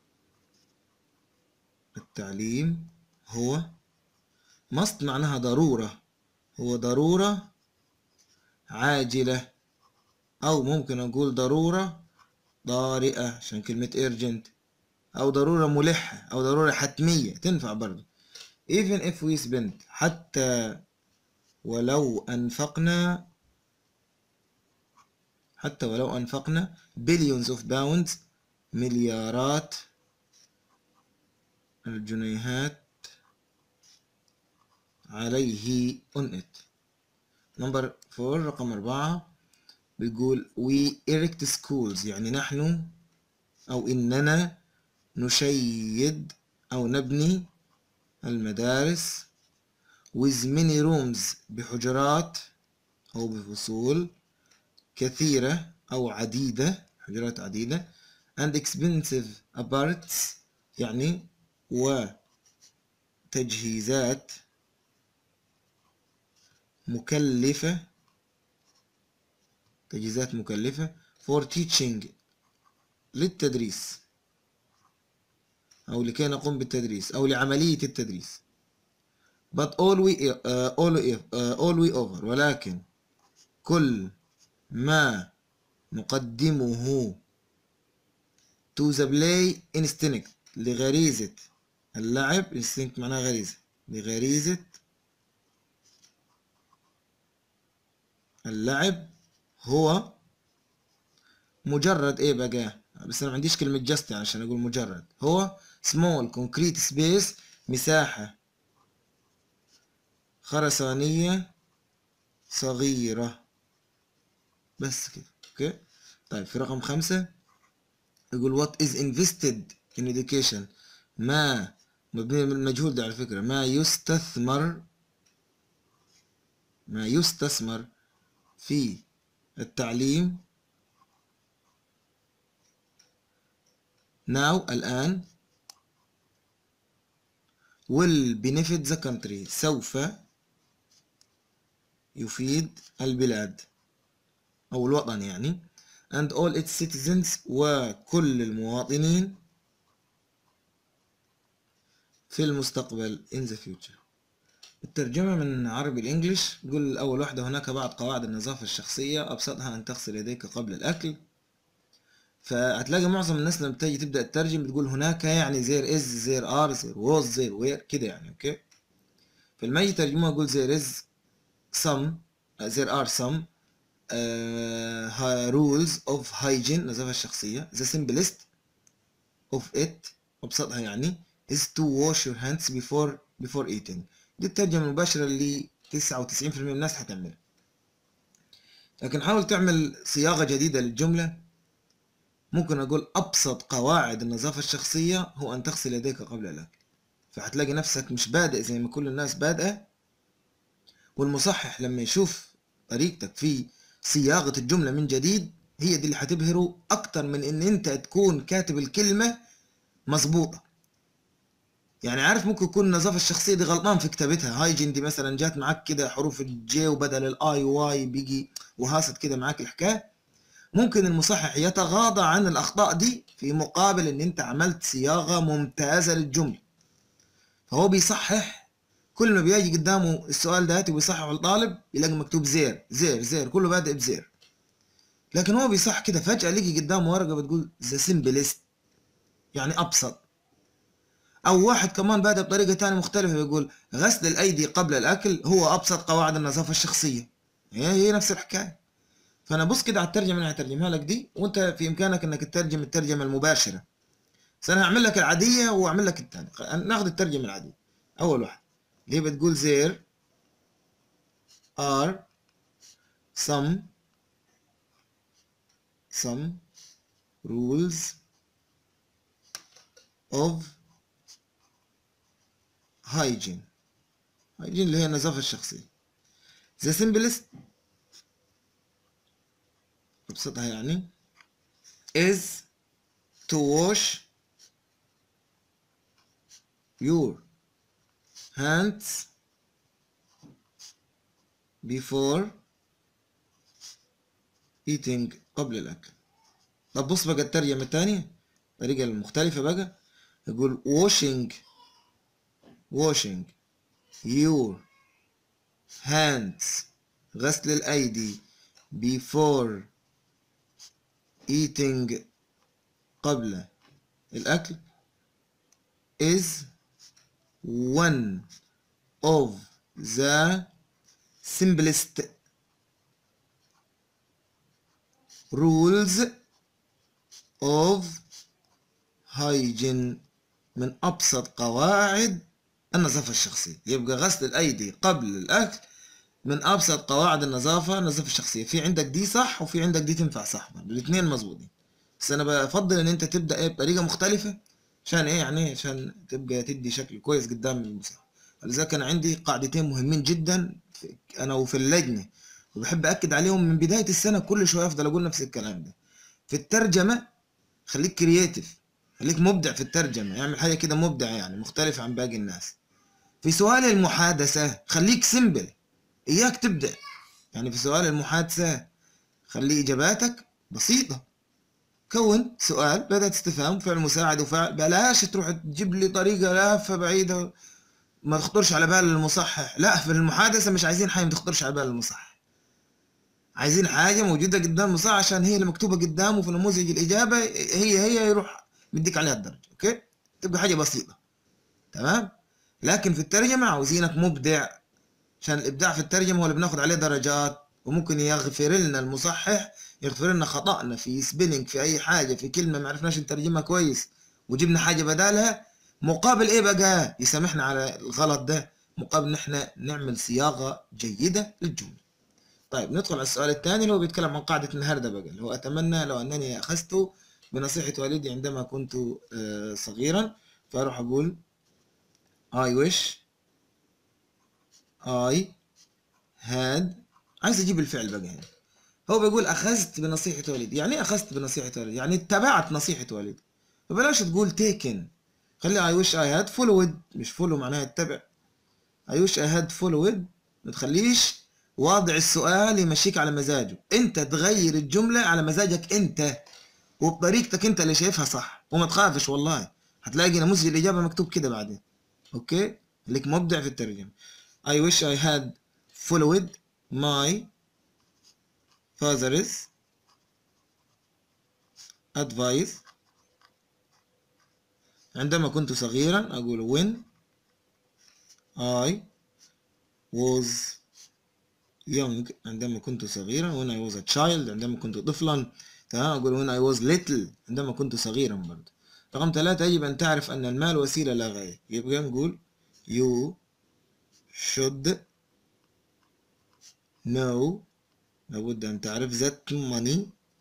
التعليم هو must معناها ضرورة هو ضرورة عاجلة أو ممكن أقول ضرورة طارئة عشان كلمة urgent أو ضرورة ملحة أو ضرورة حتمية تنفع برضه even if we spend حتى ولو أنفقنا حتى ولو أنفقنا billions of pounds مليارات الجنيهات عليه on it نمبر 4 رقم أربعة بيقول we erect schools يعني نحن أو إننا نشيد أو نبني المدارس with many rooms بحجرات أو بفصول كثيرة أو عديدة حجرات عديدة and expensive apartments يعني وتجهيزات مكلفة تجهيزات مكلفة for teaching للتدريس أو لكي نقوم بالتدريس أو لعملية التدريس but all we uh, all we uh, all we over ولكن كل ما نقدمه to the play instinct لغريزة اللعب instinct معناها غريزة لغريزة اللعب هو مجرد ايه بقى بس انا ما عنديش كلمة جست يعني عشان اقول مجرد هو small concrete space مساحة خرسانية صغيرة بس كده اوكي طيب في رقم خمسة يقول what is invested in education ما مبني من المجهول ده على فكرة ما يستثمر ما يستثمر في التعليم now الآن will benefit the country سوف يفيد البلاد أو الوطن يعني and all its citizens وكل المواطنين في المستقبل in the future الترجمة من عربي الإنجليش تقول أول واحدة هناك بعض قواعد النظافة الشخصية أبسطها أن تغسل يديك قبل الأكل فهتلاقي معظم الناس لما تيجي تبدأ تترجم بتقول هناك يعني زير إز زير آر زير ووز زير وير كده يعني أوكي فلما يجي يترجموها يقول زير إز some there are some uh, rules of hygiene النظافة الشخصية the simplest of it أبسطها يعني is to wash your hands before before eating دي الترجمة المباشرة اللي 99% من الناس هتعملها لكن حاول تعمل صياغة جديدة للجملة ممكن أقول أبسط قواعد النظافة الشخصية هو أن تغسل يديك قبل الأكل فهتلاقي نفسك مش بادئ زي ما كل الناس بادئة والمصحح لما يشوف طريقتك في صياغة الجملة من جديد هي دي اللي هتبهره أكتر من إن أنت تكون كاتب الكلمة مظبوطة يعني عارف ممكن يكون النظافة الشخصية دي غلطان في كتابتها هايجين دي مثلا جات معاك كده حروف الجي وبدل الاي واي بيجي وهاست كده معاك الحكاية ممكن المصحح يتغاضى عن الأخطاء دي في مقابل إن أنت عملت صياغة ممتازة للجملة فهو بيصحح كل ما بيجي قدامه السؤال ده وبيصحح الطالب يلاقي مكتوب زير زير زير كله بادئ بزير لكن هو بيصح كده فجأة يلاقي قدامه ورقة بتقول ذا سمبلست يعني أبسط أو واحد كمان بادئ بطريقة تانية مختلفة بيقول غسل الأيدي قبل الأكل هو أبسط قواعد النظافة الشخصية هي هي نفس الحكاية فأنا بص كده على الترجمة اللي هترجمها لك دي وأنت في إمكانك إنك تترجم الترجمة المباشرة بس أنا هعمل لك العادية وأعمل لك الثانية ناخد الترجمة العادية أول واحد اللي هي بتقول there are some some rules of hygiene hygiene اللي هي النظافة الشخصية the simplest أبسطها يعني is to wash your hands before eating قبل الأكل طب بص بقى الترجمة التانية الطريقة المختلفة بقى يقول washing washing your hands غسل الأيدي before eating قبل الأكل is one of the simplest rules of hygiene من أبسط قواعد النظافة الشخصية يبقى غسل الأيدي قبل الأكل من أبسط قواعد النظافة النظافة الشخصية في عندك دي صح وفي عندك دي تنفع صح الاثنين مظبوطين بس أنا بفضل إن أنت تبدأ إيه بطريقة مختلفة عشان إيه يعني عشان تبقى تدي شكل كويس قدام المساحة لذلك أنا عندي قاعدتين مهمين جدا في أنا وفي اللجنة وبحب أكد عليهم من بداية السنة كل شوية أفضل أقول نفس الكلام ده في الترجمة خليك كرييتيف خليك مبدع في الترجمة اعمل حاجة كده مبدعة يعني مختلفة عن باقي الناس في سؤال المحادثة خليك سمبل إياك تبدع يعني في سؤال المحادثة خلي إجاباتك بسيطة كون سؤال بدأت استفهام فعل مساعد وفعل بلاش تروح تجيب لي طريقة لافة بعيدة ما تخطرش على بال المصحح لا في المحادثة مش عايزين حاجة ما تخطرش على بال المصحح عايزين حاجة موجودة قدام المصحح عشان هي اللي مكتوبة قدامه في نموذج الإجابة هي هي يروح مديك عليها الدرجة أوكي تبقى حاجة بسيطة تمام لكن في الترجمة عاوزينك مبدع عشان الإبداع في الترجمة هو اللي بناخد عليه درجات وممكن يغفر لنا المصحح يغفر لنا خطأنا في سبيلنج في أي حاجة في كلمة ما عرفناش نترجمها كويس وجبنا حاجة بدالها مقابل إيه بقى يسامحنا على الغلط ده مقابل إن إحنا نعمل صياغة جيدة للجملة طيب ندخل على السؤال الثاني اللي هو بيتكلم عن قاعدة النهاردة بقى اللي هو أتمنى لو أنني أخذت بنصيحة والدي عندما كنت صغيرا فأروح أقول I wish I had عايز أجيب الفعل بقى هنا هو بيقول أخذت بنصيحة والدي يعني إيه أخذت بنصيحة والدي يعني اتبعت نصيحة والدي فبلاش تقول taken خلي I wish I had followed مش follow معناها اتبع I wish I had followed ما تخليش واضع السؤال يمشيك على مزاجه انت تغير الجملة على مزاجك انت وبطريقتك انت اللي شايفها صح وما تخافش والله هتلاقي نموذج الإجابة مكتوب كده بعدين اوكي لك مبدع في الترجمة I wish I had followed my father's advice عندما كنت صغيرا أقول when I was young عندما كنت صغيرا when I was a child عندما كنت طفلا تمام أقول when I was little عندما كنت صغيرا برضه رقم ثلاثة يجب أن تعرف أن المال وسيلة لا غاية يبقى نقول you should know لابد أن تعرف that money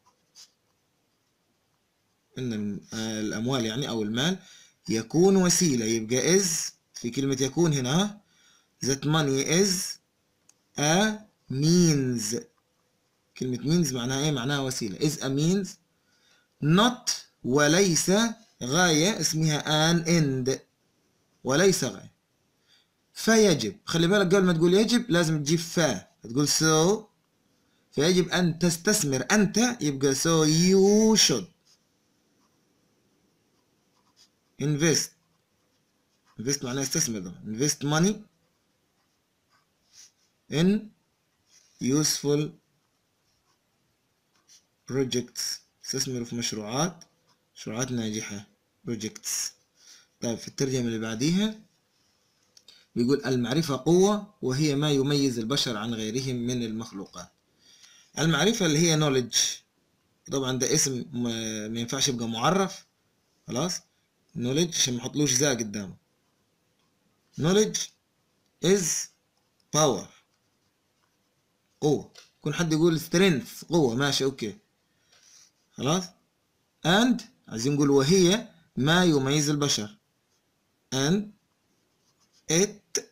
أن الأموال يعني أو المال يكون وسيلة يبقى is في كلمة يكون هنا that money is a means كلمة means معناها إيه؟ معناها وسيلة is a means not وليس غاية اسمها an end وليس غاية فيجب خلي بالك قبل ما تقول يجب لازم تجيب فا تقول so فيجب أن تستثمر أنت يبقى so you should invest invest معناه استثمر طبعا invest money in useful projects استثمر في مشروعات مشروعات ناجحة projects طيب في الترجمة اللي بعديها بيقول المعرفة قوة وهي ما يميز البشر عن غيرهم من المخلوقات المعرفة اللي هي knowledge طبعا ده اسم ما ينفعش يبقى معرف خلاص knowledge عشان ما احطلوش ذا قدامه knowledge is power قوة يكون حد يقول strength قوة ماشي اوكي خلاص and عايزين نقول وهي ما يميز البشر and it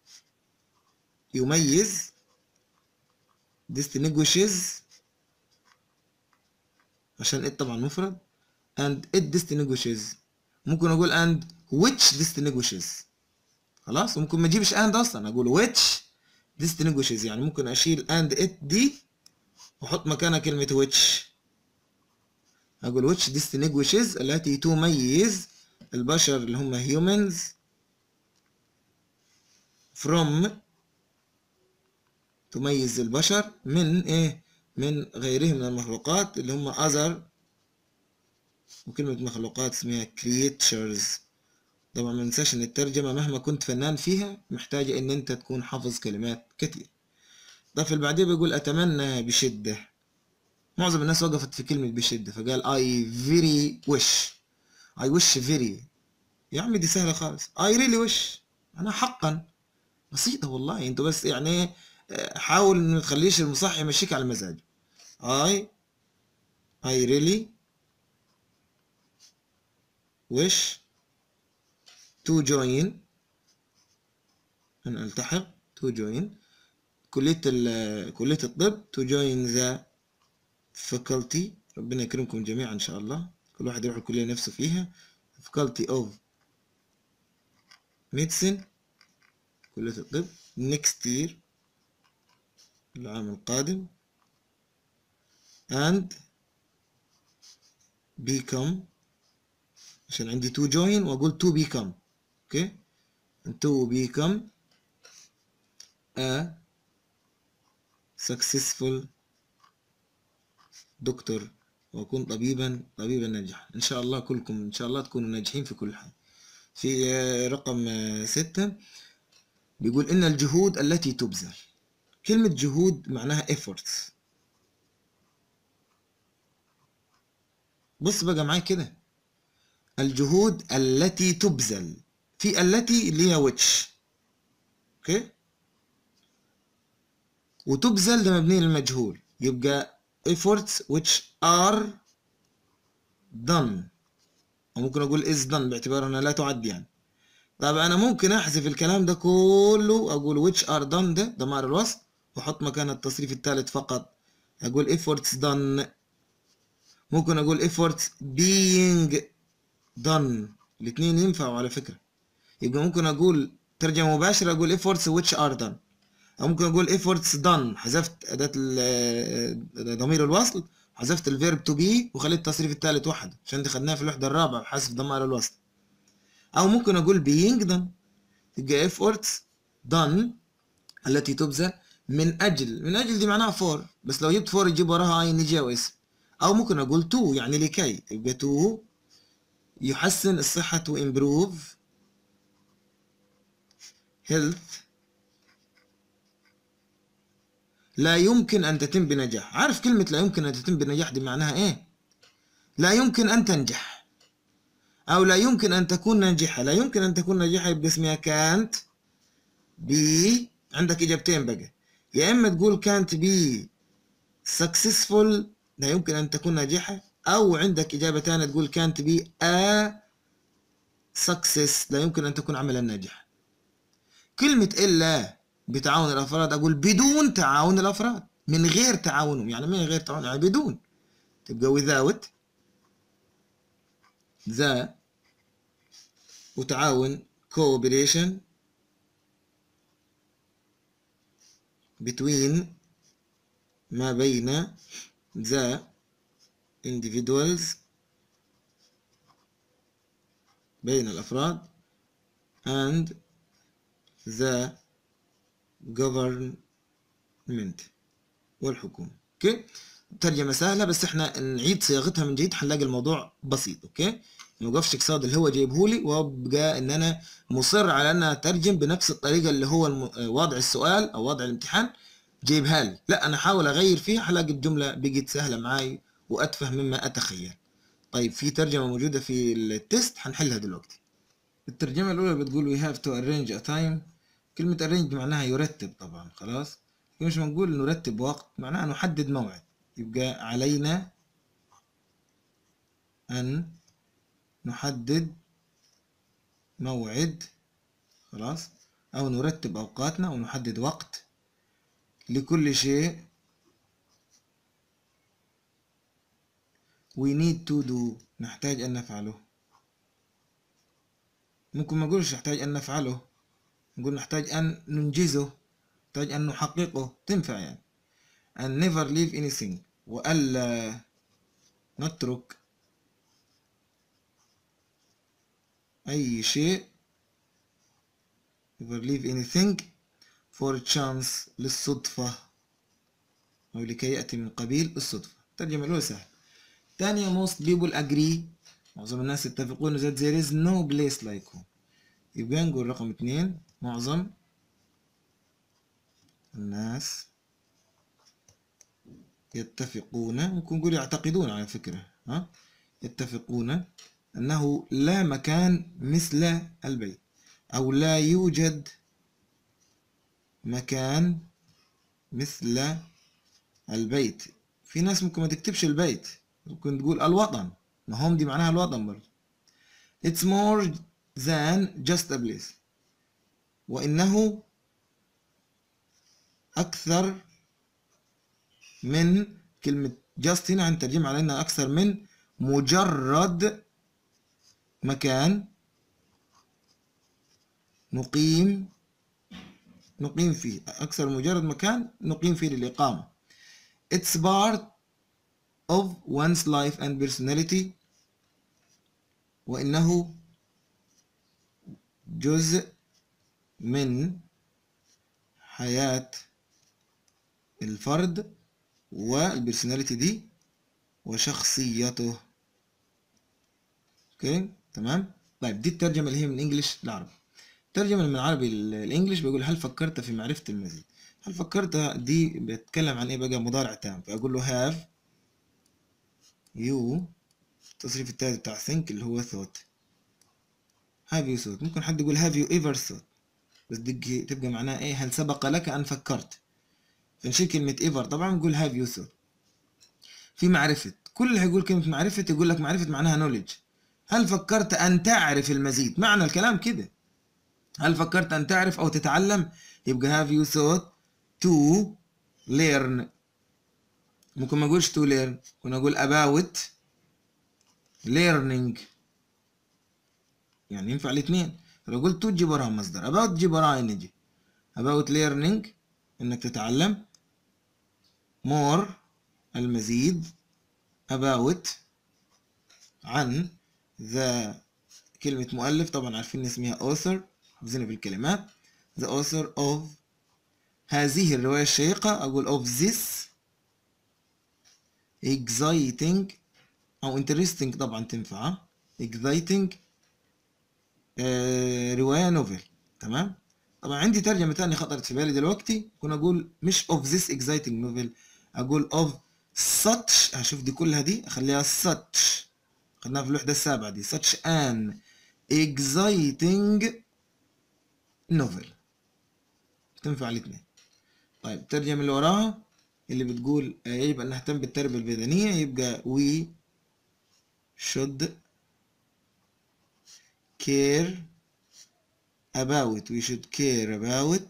يميز distinguishes عشان it طبعا مفرد and it distinguishes ممكن اقول and which distinguishes خلاص وممكن ما اجيبش and اصلا اقول which distinguishes يعني ممكن اشيل and it دي واحط مكانها كلمة which اقول which distinguishes التي تميز البشر اللي هم humans from تميز البشر من ايه من غيرهم من المخلوقات اللي هم other وكلمة مخلوقات اسمها creatures طبعا ما ننساش ان الترجمة مهما كنت فنان فيها محتاجة ان انت تكون حافظ كلمات كتير ضاف اللي بعديه بيقول اتمنى بشدة معظم الناس وقفت في كلمة بشدة فقال I very wish I wish very يا عمي دي سهلة خالص I really wish أنا حقا بسيطة والله انتوا بس يعني حاول ما تخليش المصحح يمشيك على مزاجه I I really wish to join أن ألتحق to join كلية كلية الطب to join the faculty ربنا يكرمكم جميعا إن شاء الله كل واحد يروح الكلية نفسه فيها faculty of medicine كلية الطب next year العام القادم and become عشان عندي to join وأقول to become اوكي and to become a successful دكتور وأكون طبيبا طبيبا ناجحا إن شاء الله كلكم إن شاء الله تكونوا ناجحين في كل حال في رقم ستة بيقول إن الجهود التي تبذل كلمة جهود معناها efforts بص بقى معايا كده الجهود التي تبذل في التي اللي هي which اوكي وتبذل ده مبني للمجهول يبقى efforts which are done أو ممكن أقول is done باعتبار أنها لا تعد يعني طب أنا ممكن أحذف الكلام ده كله أقول which are done ده ضمائر الوصف وأحط مكان التصريف الثالث فقط أقول efforts done ممكن أقول efforts being done الاثنين ينفعوا على فكرة يبقى ممكن أقول ترجمة مباشرة أقول efforts which are done أو ممكن أقول efforts done حذفت أداة ضمير الوصل حذفت الفيرب to be وخليت التصريف الثالث وحده عشان دي خدناها في الوحدة الرابعة بحذف ضمائر الوصل أو ممكن أقول being done يبقى efforts done التي تبذل من أجل من أجل دي معناها for بس لو جبت for يجيب وراها اي نجي أو اسم أو ممكن أقول to يعني لكي يبقى to يحسن الصحة to improve health لا يمكن أن تتم بنجاح عارف كلمة لا يمكن أن تتم بنجاح دي معناها إيه لا يمكن أن تنجح أو لا يمكن أن تكون ناجحة لا يمكن أن تكون ناجحة يبقى اسمها كانت بي عندك إجابتين بقى يا إما تقول كانت بي successful لا يمكن أن تكون ناجحة أو عندك إجابة تانية تقول كانت بي a success لا يمكن أن تكون عملا ناجحا كلمة إلا بتعاون الأفراد أقول بدون تعاون الأفراد من غير تعاونهم يعني من غير تعاون يعني بدون تبقى without ذا وتعاون cooperation between ما بين the individuals بين الأفراد and the government والحكومة اوكي ترجمة سهلة بس احنا نعيد صياغتها من جديد هنلاقي الموضوع بسيط اوكي ما وقفش قصاد اللي هو جايبهولي وابقى ان انا مصر على ان اترجم بنفس الطريقة اللي هو الم... وضع السؤال او وضع الامتحان جايبها لي لا انا احاول اغير فيها هلاقي الجملة بقت سهلة معاي واتفه مما اتخيل طيب في ترجمة موجودة في التست هنحلها دلوقتي الترجمة الأولى بتقول we have to arrange a time كلمة arrange معناها يرتب طبعا خلاص مش بنقول نرتب وقت معناها نحدد موعد يبقى علينا أن نحدد موعد خلاص أو نرتب أوقاتنا ونحدد وقت لكل شيء we need to do نحتاج أن نفعله ممكن ما نقولش نحتاج أن نفعله نقول نحتاج أن ننجزه نحتاج أن نحققه تنفع يعني and never leave anything وألا نترك أي شيء never leave anything for chance للصدفة أو لكي يأتي من قبيل الصدفة الترجمة الأولى سهلة تانية most people agree معظم الناس يتفقون that there is no place like home يبقى نقول رقم اثنين معظم الناس يتفقون ممكن نقول يعتقدون على فكرة ها يتفقون أنه لا مكان مثل البيت أو لا يوجد مكان مثل البيت في ناس ممكن ما تكتبش البيت ممكن تقول الوطن ما هم دي معناها الوطن برضه It's more than just a place وإنه أكثر من كلمة just هنا هنترجم على إنها أكثر من مجرد مكان نقيم نقيم فيه أكثر مجرد مكان نقيم فيه للإقامة It's part of one's life and personality وإنه جزء من حياة الفرد والبرسوناليتي دي وشخصيته اوكي تمام طيب دي الترجمة اللي هي من انجلش لعربي الترجمة من العربي للانجلش بيقول هل فكرت في معرفة المزيد هل فكرت دي بتكلم عن ايه بقى مضارع تام فاقول له have you التصريف التالت بتاع think اللي هو thought have you thought ممكن حد يقول have you ever thought بس دي تبقى معناها ايه هل سبق لك ان فكرت فنشيل كلمة ever طبعا نقول have you thought في معرفة كل اللي هيقول كلمة معرفة يقول لك معرفة معناها knowledge هل فكرت أن تعرف المزيد معنى الكلام كده هل فكرت أن تعرف أو تتعلم يبقى have you thought to learn ممكن ما أقولش to learn ممكن أقول about learning يعني ينفع الاثنين لو قلت to تجيب وراها مصدر about تجيب وراها نجي about learning إنك تتعلم more المزيد about عن ذا كلمة مؤلف طبعا عارفين اسمها author حافظينها بالكلمات the author of هذه الرواية الشيقة أقول of this exciting أو interesting طبعا تنفع exciting آه رواية نوفل تمام طبعا عندي ترجمة تانية خطرت في بالي دلوقتي كنا أقول مش of this exciting novel أقول of such هشوف دي كلها دي أخليها such خدناها في الوحدة السابعة دي such an exciting novel تنفع الاثنين طيب الترجمة اللي وراها اللي بتقول يجب أن نهتم بالتربية البدنية يبقى we should care about we should care about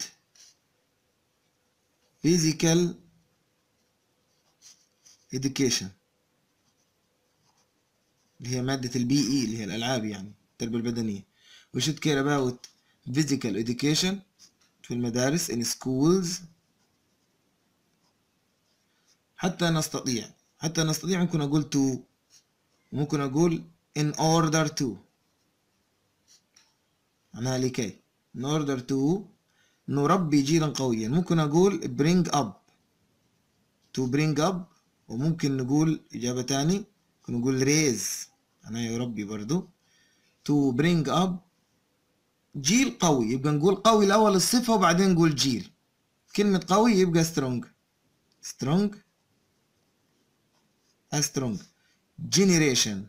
physical education اللي هي مادة البي اي اللي هي الألعاب يعني التربية البدنية we should care about physical education في المدارس in schools حتى نستطيع حتى نستطيع ممكن أقول to ممكن أقول in order to معناها لكي in order to نربي جيلا قويا ممكن أقول bring up to bring up وممكن نقول إجابة تاني ممكن نقول raise أنا يربي برضو to bring up جيل قوي يبقى نقول قوي الأول الصفة وبعدين نقول جيل كلمة قوي يبقى strong strong a strong generation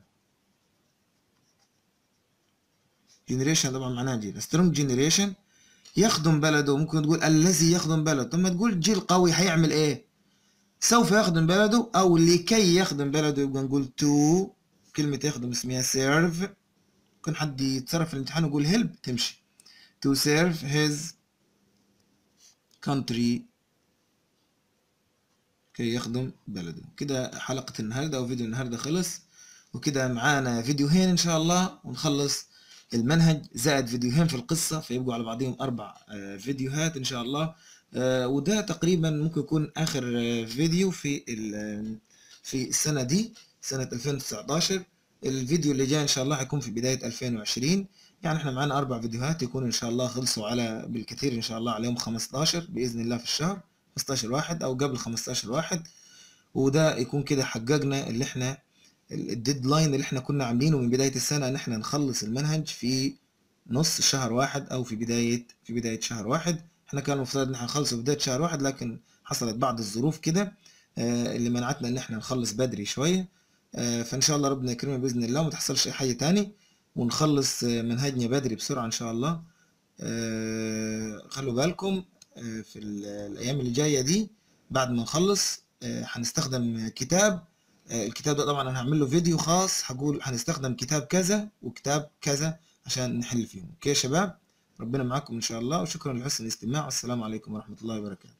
generation طبعا معناها جيل strong generation يخدم بلده ممكن تقول الذي يخدم بلده طب ما تقول جيل قوي هيعمل ايه سوف يخدم بلده او لكي يخدم بلده يبقى نقول to كلمة يخدم اسمها serve ممكن حد يتصرف في الامتحان ويقول help تمشي to serve his country كي يخدم بلده كده حلقة النهاردة أو فيديو النهاردة خلص وكده معانا فيديوهين إن شاء الله ونخلص المنهج زائد فيديوهين في القصة فيبقوا على بعضهم أربع آه، فيديوهات إن شاء الله آه، وده تقريبا ممكن يكون آخر آه، فيديو في ال- في السنة دي سنة 2019 الفيديو اللي جاي إن شاء الله هيكون في بداية 2020 يعني احنا معانا أربع فيديوهات يكونوا إن شاء الله خلصوا على بالكثير إن شاء الله على يوم 15 بإذن الله في الشهر 15 واحد أو قبل 15 واحد وده يكون كده حققنا اللي احنا الديدلاين اللي احنا كنا عاملينه من بداية السنة ان احنا نخلص المنهج في نص شهر واحد او في بداية في بداية شهر واحد احنا كان المفترض ان احنا نخلصه في بداية شهر واحد لكن حصلت بعض الظروف كده آه، اللي منعتنا ان احنا نخلص بدري شوية آه، فان شاء الله ربنا يكرمنا باذن الله وما تحصلش اي حاجة تاني ونخلص آه، منهجنا بدري بسرعة ان شاء الله آه، خلوا بالكم آه، في ال- الايام اللي جاية دي بعد ما نخلص آه، هنستخدم كتاب آه، الكتاب ده طبعا انا هعمل له فيديو خاص هقول هنستخدم كتاب كذا وكتاب كذا عشان نحل فيهم اوكي يا شباب ربنا معاكم ان شاء الله وشكرا لحسن الاستماع والسلام عليكم ورحمة الله وبركاته